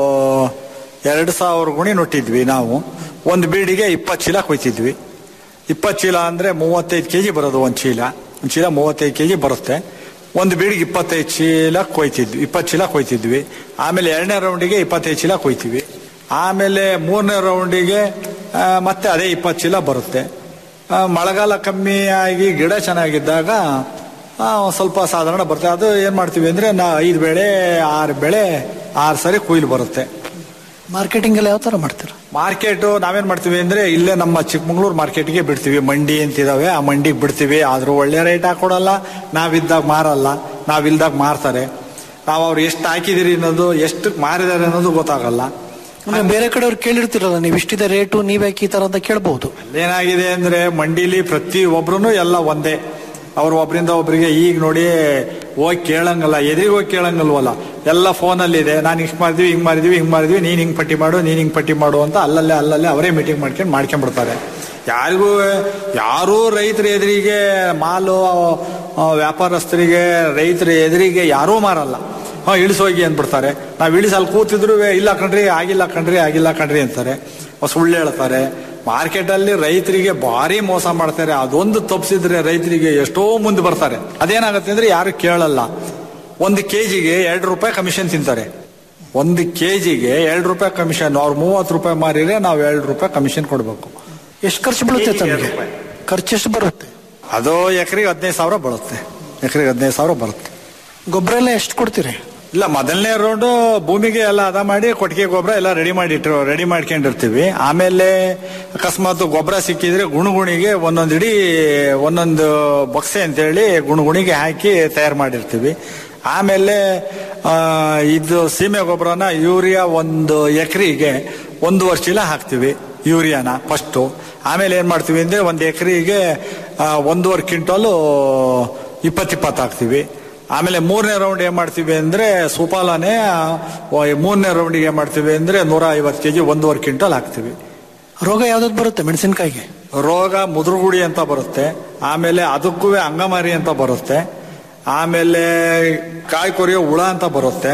ಎರಡು ಸಾವಿರ ಗುಣಿ ನೊಟ್ಟಿದ್ವಿ ನಾವು ಒಂದು ಬೀಡಿಗೆ ಇಪ್ಪತ್ತು ಚೀಲ ಕೊಯ್ತಿದ್ವಿ ಇಪ್ಪತ್ತು ಚೀಲ ಅಂದರೆ ಮೂವತ್ತೈದು ಕೆ ಜಿ ಬರೋದು ಒಂದು ಚೀಲ ಒಂದು ಚೀಲ ಮೂವತ್ತೈದು ಕೆ ಜಿ ಬರುತ್ತೆ ಒಂದು ಬೀಡಿಗೆ ಇಪ್ಪತ್ತೈದು ಚೀಲ ಕೊಯ್ತಿದ್ವಿ ಇಪ್ಪತ್ತು ಚೀಲ ಕೊಯ್ತಿದ್ವಿ ಆಮೇಲೆ ಎರಡನೇ ರೌಂಡಿಗೆ ಇಪ್ಪತ್ತೈದು ಚೀಲ ಕೊಯ್ತೀವಿ ಆಮೇಲೆ ಮೂರನೇ ರೌಂಡಿಗೆ ಆ, ಮತ್ತೆ ಅದೇ ಇಪ್ಪತ್ತು ಚೀಲ ಬರುತ್ತೆ ಆ, ಮಳೆಗಾಲ ಕಮ್ಮಿ ಆಗಿ ಗಿಡ ಚೆನ್ನಾಗಿದ್ದಾಗ ಆ, ಒಂದ್ ಸ್ವಲ್ಪ ಸಾಧಾರಣ ಬರುತ್ತೆ ಅದು ಏನು ಮಾಡ್ತೀವಿ ಅಂದರೆ ನಾ ಐದು ಬೆಳೆ ಆರು ಬೆಳೆ ಆರು ಸರಿ ಕೊಯ್ಲು ಬರುತ್ತೆ ಮಾರ್ಕೆಟಿಂಗ್ ಎಲ್ಲ ಯಾವ ಥರ ಮಾಡ್ತೀರಾ ಮಾರ್ಕೆಟು ನಾವೇನ್ ಮಾಡ್ತೀವಿ ಅಂದ್ರೆ ಇಲ್ಲೇ ನಮ್ಮ ಚಿಕ್ಕಮಂಗ್ಳೂರು ಮಾರ್ಕೆಟ್ಗೆ ಬಿಡ್ತೀವಿ ಮಂಡಿ ಅಂತಿದಾವೆ ಆ ಮಂಡಿಗೆ ಬಿಡ್ತೀವಿ ಆದ್ರೂ ಒಳ್ಳೆ ರೇಟ್ ಹಾಕೊಡಲ್ಲ ನಾವಿದ್ದಾಗ ಮಾರಲ್ಲ ನಾವಿಲ್ದಾಗ ಮಾರ್ತಾರೆ ನಾವು ಅವ್ರು ಎಷ್ಟು ಹಾಕಿದಿರಿ ಅನ್ನೋದು ಎಷ್ಟು ಮಾರಿದ್ದಾರೆ ಅನ್ನೋದು ಗೊತ್ತಾಗಲ್ಲ ಅಂದ್ರೆ ಬೇರೆ ಕಡೆಯವ್ರು ಕೇಳಿರ್ತಿರಲ್ಲ ನೀವು ಇಷ್ಟಿದೆ ರೇಟು ನೀವ್ಯಾಕೆ ಈ ಥರ ಅಂತ ಕೇಳ್ಬಹುದು ಏನಾಗಿದೆ ಅಂದ್ರೆ ಮಂಡಿಲಿ ಪ್ರತಿ ಒಬ್ರು ಎಲ್ಲ ಒಂದೇ ಅವ್ರು ಒಬ್ರಿಂದ ಒಬ್ರಿಗೆ ಈಗ ನೋಡಿ ಹೋಗಿ ಕೇಳಂಗಲ್ಲ ಎದುರಿಗೆ ಹೋಗಿ ಕೇಳಂಗಲ್ವಲ್ಲ ಎಲ್ಲ ಫೋನಲ್ಲಿದೆ ನಾನು ಹಿಂಗ್ ಮಾಡಿದ್ವಿ ಹಿಂಗ್ ಮಾಡಿದ್ವಿ ಹಿಂಗ್ ಮಾಡಿದ್ವಿ ನೀನ್ ಹಿಂಗ್ ಪಟ್ಟಿ ಮಾಡು ನೀನ್ ಹಿಂಗ್ ಪಟ್ಟಿ ಮಾಡು ಅಂತ ಅಲ್ಲಲ್ಲೇ ಅಲ್ಲಲ್ಲೇ ಅವರೇ ಮೀಟಿಂಗ್ ಮಾಡ್ಕೊಂಡು ಮಾಡ್ಕೊಂಡ್ಬಿಡ್ತಾರೆ ಯಾರಿಗೂ ಯಾರೂ ರೈತರ ಎದುರಿಗೆ ಮಾಲು ಆ, ವ್ಯಾಪಾರಸ್ಥರಿಗೆ ರೈತರ ಎದುರಿಗೆ ಯಾರೂ ಮಾರಲ್ಲ ಹಾ ಇಳಿಸೋಗಿ ಅಂದ್ಬಿಡ್ತಾರೆ ನಾವು ಇಳಿಸಿ ಅಲ್ಲಿ ಕೂತಿದ್ರು ಇಲ್ಲ ಕಣ್ರಿ ಆಗಿಲ್ಲ ಕಣ್ರಿ ಆಗಿಲ್ಲ ಕಣ್ರಿ ಅಂತಾರೆ ಸುಳ್ಳು ಹೇಳ್ತಾರೆ ಮಾರ್ಕೆಟಲ್ಲಿ ರೈತರಿಗೆ ಭಾರಿ ಮೋಸ ಮಾಡ್ತಾರೆ ಅದೊಂದು ತಪ್ಪಿಸಿದ್ರೆ ರೈತರಿಗೆ ಎಷ್ಟೋ ಮುಂದೆ ಬರ್ತಾರೆ ಅದೇನಾಗುತ್ತೆ ಅಂದ್ರೆ ಯಾರು ಕೇಳಲ್ಲ ಒಂದು ಕೆಜಿಗೆ ಎರಡು ರೂಪಾಯಿ ಕಮಿಷನ್ ತಿಂತಾರೆ ಒಂದು ಕೆಜಿಗೆ ಎರಡು ರೂಪಾಯಿ ಕಮಿಷನ್ ಅವ್ರು ಮೂವತ್ತು ರೂಪಾಯಿ ಮಾರಿದ್ರೆ ನಾವು ಎರಡು ರೂಪಾಯಿ ಕಮಿಷನ್ ಕೊಡಬೇಕು ಎಷ್ಟು ಖರ್ಚು ಬೀಳುತ್ತೆ ತಮಗೆ ಖರ್ಚು ಎಷ್ಟು ಬರುತ್ತೆ ಅದು ಎಕರೆಗೆ ಹದಿನೈದು ಸಾವಿರ ಬರುತ್ತೆ ಎಕರೆಗೆ ಹದಿನೈದು ಸಾವಿರ ಬರುತ್ತೆ ಗೊಬ್ಬರ ಎಲ್ಲ ಎಷ್ಟು ಕೊಡ್ತೀರಿ ಇಲ್ಲ ಮೊದಲನೇ ರೌಂಡ್ ಭೂಮಿಗೆ ಎಲ್ಲ ಅದ ಮಾಡಿ ಕೊಟ್ಟಿಗೆ ಗೊಬ್ಬರ ಎಲ್ಲ ರೆಡಿ ಮಾಡಿಟ್ಟು ರೆಡಿ ಮಾಡ್ಕೊಂಡಿರ್ತೀವಿ ಆಮೇಲೆ ಅಕಸ್ಮಾತ್ ಗೊಬ್ಬರ ಸಿಕ್ಕಿದ್ರೆ ಗುಣಗುಣಿಗೆ ಒಂದೊಂದು ಇಡೀ ಒಂದೊಂದು ಬಕ್ಸೆ ಅಂತೇಳಿ ಗುಣಗುಣಿಗೆ ಹಾಕಿ ತಯಾರು ಮಾಡಿರ್ತೀವಿ ಆಮೇಲೆ ಆ, ಇದು ಸೀಮೆ ಗೊಬ್ಬರನ ಯೂರಿಯಾ ಒಂದು ಎಕರೆಗೆ ಒಂದೂವರೆ ಚೀಲ ಹಾಕ್ತಿವಿ ಯೂರಿಯಾನ ಫಸ್ಟು ಆಮೇಲೆ ಏನ್ ಮಾಡ್ತೀವಿ ಅಂದ್ರೆ ಒಂದು ಎಕರೆಗೆ ಒಂದೂವರೆ ಕ್ವಿಂಟಲು ಇಪ್ಪತ್ತಿಪ್ಪತ್ತು ಹಾಕ್ತಿವಿ ಆಮೇಲೆ ಮೂರನೇ ರೌಂಡ್ ಏನ್ ಮಾಡ್ತೀವಿ ಅಂದ್ರೆ ಸುಪಾಲನೆ ಮೂರನೇ ರೌಂಡಿಗೆ ಏನ್ ಮಾಡ್ತೀವಿ ಅಂದ್ರೆ ನೂರ ಐವತ್ತು ಕೆಜಿ ಒಂದೂವರೆ ಕ್ವಿಂಟಲ್ ಹಾಕ್ತಿವಿ ರೋಗ ಯಾವ್ದಾದ್ರು ಬರುತ್ತೆ ಮೆಣಸಿನಕಾಯಿಗೆ ರೋಗ ಮುದುರುಗುಡಿ ಅಂತ ಬರುತ್ತೆ ಆಮೇಲೆ ಅದಕ್ಕೂ ಅಂಗಮಾರಿ ಅಂತ ಬರುತ್ತೆ ಆಮೇಲೆ ಕಾಯಿ ಕೊರಿಯೋ ಹುಳ ಅಂತ ಬರುತ್ತೆ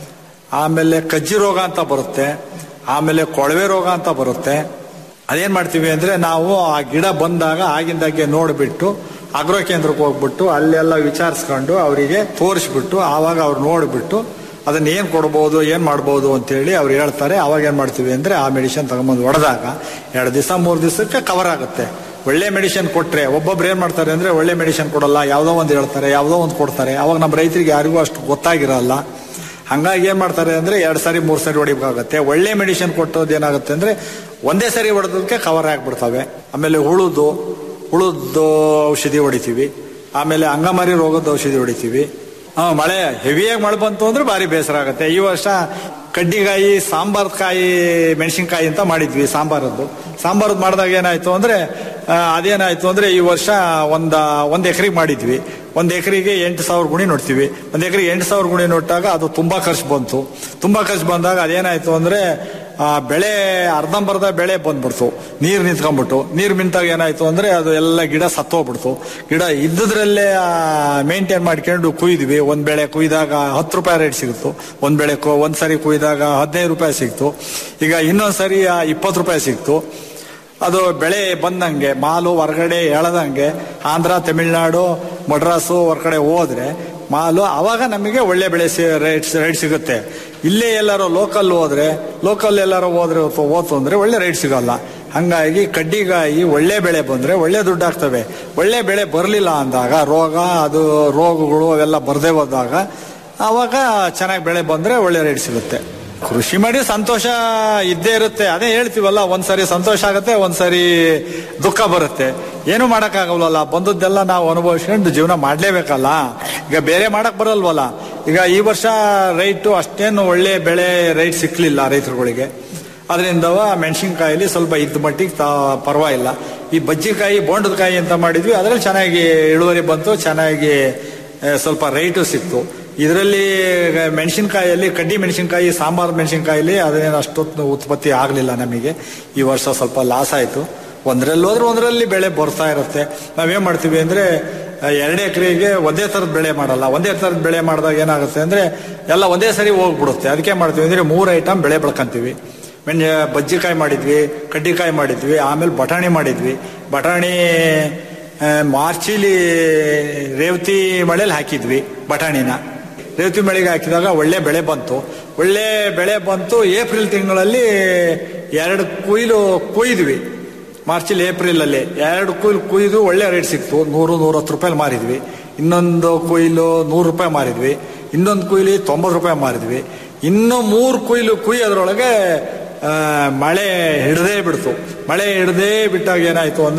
ಆಮೇಲೆ ಕಜ್ಜಿ ರೋಗ ಅಂತ ಬರುತ್ತೆ ಆಮೇಲೆ ಕೊಳವೆ ರೋಗ ಅಂತ ಬರುತ್ತೆ ಅದೇನ್ ಮಾಡ್ತೀವಿ ಅಂದ್ರೆ ನಾವು ಆ ಗಿಡ ಬಂದಾಗ ಆಗಿಂದಾಗೆ ನೋಡ್ಬಿಟ್ಟು ಅಗ್ರೋ ಕೇಂದ್ರಕ್ಕೆ ಹೋಗ್ಬಿಟ್ಟು ಅಲ್ಲೆಲ್ಲ ವಿಚಾರಿಸ್ಕೊಂಡು ಅವರಿಗೆ ತೋರಿಸ್ಬಿಟ್ಟು ಆವಾಗ ಅವ್ರು ನೋಡ್ಬಿಟ್ಟು ಅದನ್ನ ಏನ್ ಕೊಡ್ಬೋದು ಏನ್ ಮಾಡ್ಬೋದು ಅಂತೇಳಿ ಅವ್ರು ಹೇಳ್ತಾರೆ ಅವಾಗ ಏನ್ ಮಾಡ್ತೀವಿ ಅಂದ್ರೆ ಆ ಮೆಡಿಸಿನ್ ತಗೊಂಬಂದು ಹೊಡೆದಾಗ ಎರಡು ದಿವಸ ಮೂರು ದಿವಸಕ್ಕೆ ಕವರ್ ಆಗುತ್ತೆ ಒಳ್ಳೆ ಮೆಡಿಸಿನ್ ಕೊಟ್ರೆ ಒಬ್ಬೊಬ್ರು ಏನ್ ಮಾಡ್ತಾರೆ ಅಂದ್ರೆ ಒಳ್ಳೆ ಮೆಡಿಸಿನ್ ಕೊಡಲ್ಲ ಯಾವ್ದೋ ಒಂದು ಹೇಳ್ತಾರೆ ಯಾವ್ದೋ ಒಂದು ಕೊಡ್ತಾರೆ ಅವಾಗ ನಮ್ಮ ರೈತರಿಗೆ ಯಾರಿಗೂ ಅಷ್ಟು ಗೊತ್ತಾಗಿರಲ್ಲ ಹಂಗಾಗಿ ಏನ್ ಮಾಡ್ತಾರೆ ಅಂದ್ರೆ ಎರಡ್ ಸಾರಿ ಮೂರ್ ಸಾರಿ ಹೊಡಿಬೇಕಾಗತ್ತೆ ಒಳ್ಳೆ ಮೆಡಿಸಿನ್ ಕೊಟ್ಟೋದು ಏನಾಗುತ್ತೆ ಅಂದ್ರೆ ಒಂದೇ ಸರಿ ಹೊಡೆದಕ್ಕೆ ಕವರ್ ಆಗ್ಬಿಡ್ತವೆ ಆಮೇಲೆ ಹುಳುದು ಹುಳುದ್ದು ಔಷಧಿ ಹೊಡಿತೀವಿ ಆಮೇಲೆ ಅಂಗಮಾರಿ ರೋಗದ ಔಷಧಿ ಹೊಡಿತೀವಿ ಹಾ ಮಳೆ ಹೆವಿಯಾಗಿ ಮಳೆ ಬಂತು ಅಂದ್ರೆ ಭಾರಿ ಬೇಸರ ಆಗುತ್ತೆ ಈ ವರ್ಷ ಕಡ್ಡಿಕಾಯಿ ಸಾಂಬಾರ್ ಕಾಯಿ ಮೆಣಸಿನ್ಕಾಯಿ ಅಂತ ಮಾಡಿದ್ವಿ ಸಾಂಬಾರದ್ದು ಸಾಂಬಾರದ್ದು ಮಾಡಿದಾಗ ಏನಾಯ್ತು ಅಂದ್ರೆ ಆ, ಅದೇನಾಯ್ತು ಅಂದ್ರೆ ಈ ವರ್ಷ ಒಂದ ಒಂದ್ ಎಕರೆಗೆ ಮಾಡಿದ್ವಿ ಒಂದ್ ಎಕರೆಗೆ ಎಂಟು ಸಾವಿರ ಗುಣಿ ನೋಡ್ತೀವಿ ಒಂದ್ ಎಕರೆಗೆ ಎಂಟು ಸಾವಿರ ಗುಣಿ ನೋಟ್ಟಾಗ ಅದು ತುಂಬಾ ಖರ್ಚು ಬಂತು ತುಂಬಾ ಖರ್ಚು ಬಂದಾಗ ಅದೇನಾಯ್ತು ಅಂದ್ರೆ ಆ ಬೆಳೆ ಅರ್ಧಂಬರ್ಧ ಬೆಳೆ ಬಂದ್ಬಿಡ್ತು ನೀರ್ ನಿಂತ್ಕೊಂಡ್ಬಿಟ್ಟು ನೀರ್ ನಿಂತಾಗ ಏನಾಯ್ತು ಅಂದ್ರೆ ಅದು ಎಲ್ಲ ಗಿಡ ಸತ್ತೋಗ್ಬಿಡ್ತು ಗಿಡ ಇದ್ದದ್ರಲ್ಲೇ ಮೇಂಟೈನ್ ಮಾಡ್ಕೊಂಡು ಕುಯ್ದ್ವಿ ಒಂದ್ ಬೆಳೆ ಕುಯ್ದಾಗ ಹತ್ತು ರೂಪಾಯಿ ರೇಟ್ ಸಿಗುತ್ತು ಒಂದ್ ಬೆಳೆ ಕು- ಒಂದ್ ಸರಿ ಕುಯ್ದಾಗ ಹದಿನೈದು ರೂಪಾಯಿ ಸಿಕ್ತು ಈಗ ಇನ್ನೊಂದ್ ಸರಿ ಇಪ್ಪತ್ತು ರೂಪಾಯಿ ಸಿಕ್ತು ಅದು ಬೆಳೆ ಬಂದಂಗೆ ಮಾಲು ಹೊರಗಡೆ ಎಳದಂಗೆ ಆಂಧ್ರ ತಮಿಳ್ನಾಡು ಮಡ್ರಾಸು ಹೊರಗಡೆ ಹೋದ್ರೆ ಮಾಲು ಅವಾಗ ನಮಗೆ ಒಳ್ಳೆ ಬೆಳೆ ರೇಟ್ ರೇಟ್ ಸಿಗುತ್ತೆ ಇಲ್ಲೇ ಎಲ್ಲಾರು ಲೋಕಲ್ ಹೋದ್ರೆ ಲೋಕಲ್ ಎಲ್ಲಾರು ಹೋದ್ರೆ ಅಥವಾ ಹೋತು ಅಂದ್ರೆ ಒಳ್ಳೆ ರೇಟ್ ಸಿಗಲ್ಲ ಹಂಗಾಗಿ ಕಡ್ಡಿಗಾಯಿ ಒಳ್ಳೆ ಬೆಳೆ ಬಂದ್ರೆ ಒಳ್ಳೆ ದುಡ್ಡು ಆಗ್ತವೆ ಒಳ್ಳೆ ಬೆಳೆ ಬರಲಿಲ್ಲ ಅಂದಾಗ ರೋಗ ಅದು ರೋಗಗಳು ಅವೆಲ್ಲ ಬರದೇ ಹೋದಾಗ ಅವಾಗ ಚೆನ್ನಾಗಿ ಬೆಳೆ ಬಂದ್ರೆ ಒಳ್ಳೆ ರೇಟ್ ಸಿಗುತ್ತೆ ಕೃಷಿ ಮಾಡಿ ಸಂತೋಷ ಇದ್ದೇ ಇರುತ್ತೆ ಅದೇ ಹೇಳ್ತೀವಲ್ಲ ಒಂದ್ಸರಿ ಸಂತೋಷ ಆಗುತ್ತೆ ಒಂದ್ಸರಿ ದುಃಖ ಬರುತ್ತೆ ಏನು ಮಾಡಕ್ಕಾಗಲ್ವಲ್ಲ ಬಂದದ್ದೆಲ್ಲ ನಾವು ಅನುಭವಿಸ್ಕೊಂಡು ಜೀವನ ಮಾಡ್ಲೇಬೇಕಲ್ಲ ಈಗ ಬೇರೆ ಮಾಡಕ್ ಬರಲ್ವಲ್ಲ ಈಗ ಈ ವರ್ಷ ರೈಟು ಅಷ್ಟೇನು ಒಳ್ಳೆ ಬೆಳೆ ರೈಟ್ ಸಿಕ್ಲಿಲ್ಲ ರೈತರುಗಳಿಗೆ ಅದರಿಂದ ಮೆಣಸಿನ್ಕಾಯಲ್ಲಿ ಸ್ವಲ್ಪ ಇದ್ದ ಮಟ್ಟಿಗೆ ತಾ ಪರವಾಗಿಲ್ಲ ಈ ಬಜ್ಜಿಕಾಯಿ ಬೋಂಡದ ಕಾಯಿ ಅಂತ ಮಾಡಿದ್ವಿ ಅದರಲ್ಲಿ ಚೆನ್ನಾಗಿ ಇಳುವರಿ ಬಂತು ಚೆನ್ನಾಗಿ ಆ, ಸ್ವಲ್ಪ ರೈಟು ಸಿಕ್ತು ಇದರಲ್ಲಿ ಮೆಣಸಿನಕಾಯಲ್ಲಿ ಕಡ್ಡಿ ಮೆಣಸಿನಕಾಯಿ ಸಾಂಬಾರು ಮೆಣಸಿನಕಾಯಲ್ಲಿ ಅದೇನು ಅಷ್ಟೊತ್ತು ಉತ್ಪತ್ತಿ ಆಗಲಿಲ್ಲ ನಮಗೆ ಈ ವರ್ಷ ಸ್ವಲ್ಪ ಲಾಸ್ ಆಯಿತು ಒಂದರಲ್ಲಿ ಹೋದ್ರೆ ಒಂದರಲ್ಲಿ ಬೆಳೆ ಬರ್ತಾ ಇರುತ್ತೆ ನಾವೇನ್ ಮಾಡ್ತೀವಿ ಅಂದ್ರೆ ಎರಡು ಎಕರೆಗೆ ಒಂದೇ ಥರದ ಬೆಳೆ ಮಾಡಲ್ಲ ಒಂದೇ ಥರದ ಬೆಳೆ ಮಾಡಿದಾಗ ಏನಾಗುತ್ತೆ ಅಂದ್ರೆ ಎಲ್ಲ ಒಂದೇ ಸರಿ ಹೋಗ್ಬಿಡುತ್ತೆ ಅದಕ್ಕೆ ಮಾಡ್ತೀವಿ ಅಂದ್ರೆ ಮೂರು ಐಟಮ್ ಬೆಳೆ ಬೆಳ್ಕೊಂತೀವಿ ಮೆಣ್ ಬಜ್ಜಿಕಾಯಿ ಮಾಡಿದ್ವಿ ಕಡ್ಡಿಕಾಯಿ ಮಾಡಿದ್ವಿ ಆಮೇಲೆ ಬಟಾಣಿ ಮಾಡಿದ್ವಿ ಬಟಾಣಿ ಆ, ಮಾರ್ಚಿಲಿ ರೇವತಿ ಮಳೆಲಿ ಹಾಕಿದ್ವಿ ಬಟಾಣಿನ ರೇವತಿ ಮಳೆಗೆ ಹಾಕಿದಾಗ ಒಳ್ಳೆ ಬೆಳೆ ಬಂತು ಒಳ್ಳೆ ಬೆಳೆ ಬಂತು ಏಪ್ರಿಲ್ ತಿಂಗಳಲ್ಲಿ ಎರಡು ಕುಯ್ಲು ಕುಯ್ದ್ವಿ ಮಾರ್ಚಲ್ಲಿ ಏಪ್ರಿಲ್ ಅಲ್ಲಿ ಎರಡು ಕುಯ್ಲು ಕುಯ್ದು ಒಳ್ಳೆ ರೇಟ್ ಸಿಕ್ತು ನೂರು ನೂರತ್ತು ರೂಪಾಯಿ ಮಾರಿದ್ವಿ ಇನ್ನೊಂದು ಕುಯ್ಲು ನೂರು ರೂಪಾಯಿ ಮಾರಿದ್ವಿ ಇನ್ನೊಂದು ಕುಯ್ಲಿ ತೊಂಬತ್ತು ರೂಪಾಯಿ ಮಾರಿದ್ವಿ ಇನ್ನು ಮೂರು ಕುಯ್ಲು ಕುಯ್ಯೋದ್ರೊಳಗೆ ಆ, ಮಳೆ ಹಿಡದೇ ಬಿಡ್ತು ಮಳೆ ಹಿಡದೇ ಬಿಟ್ಟಾಗ ಏನಾಯ್ತು ಅಂದ್ರೆ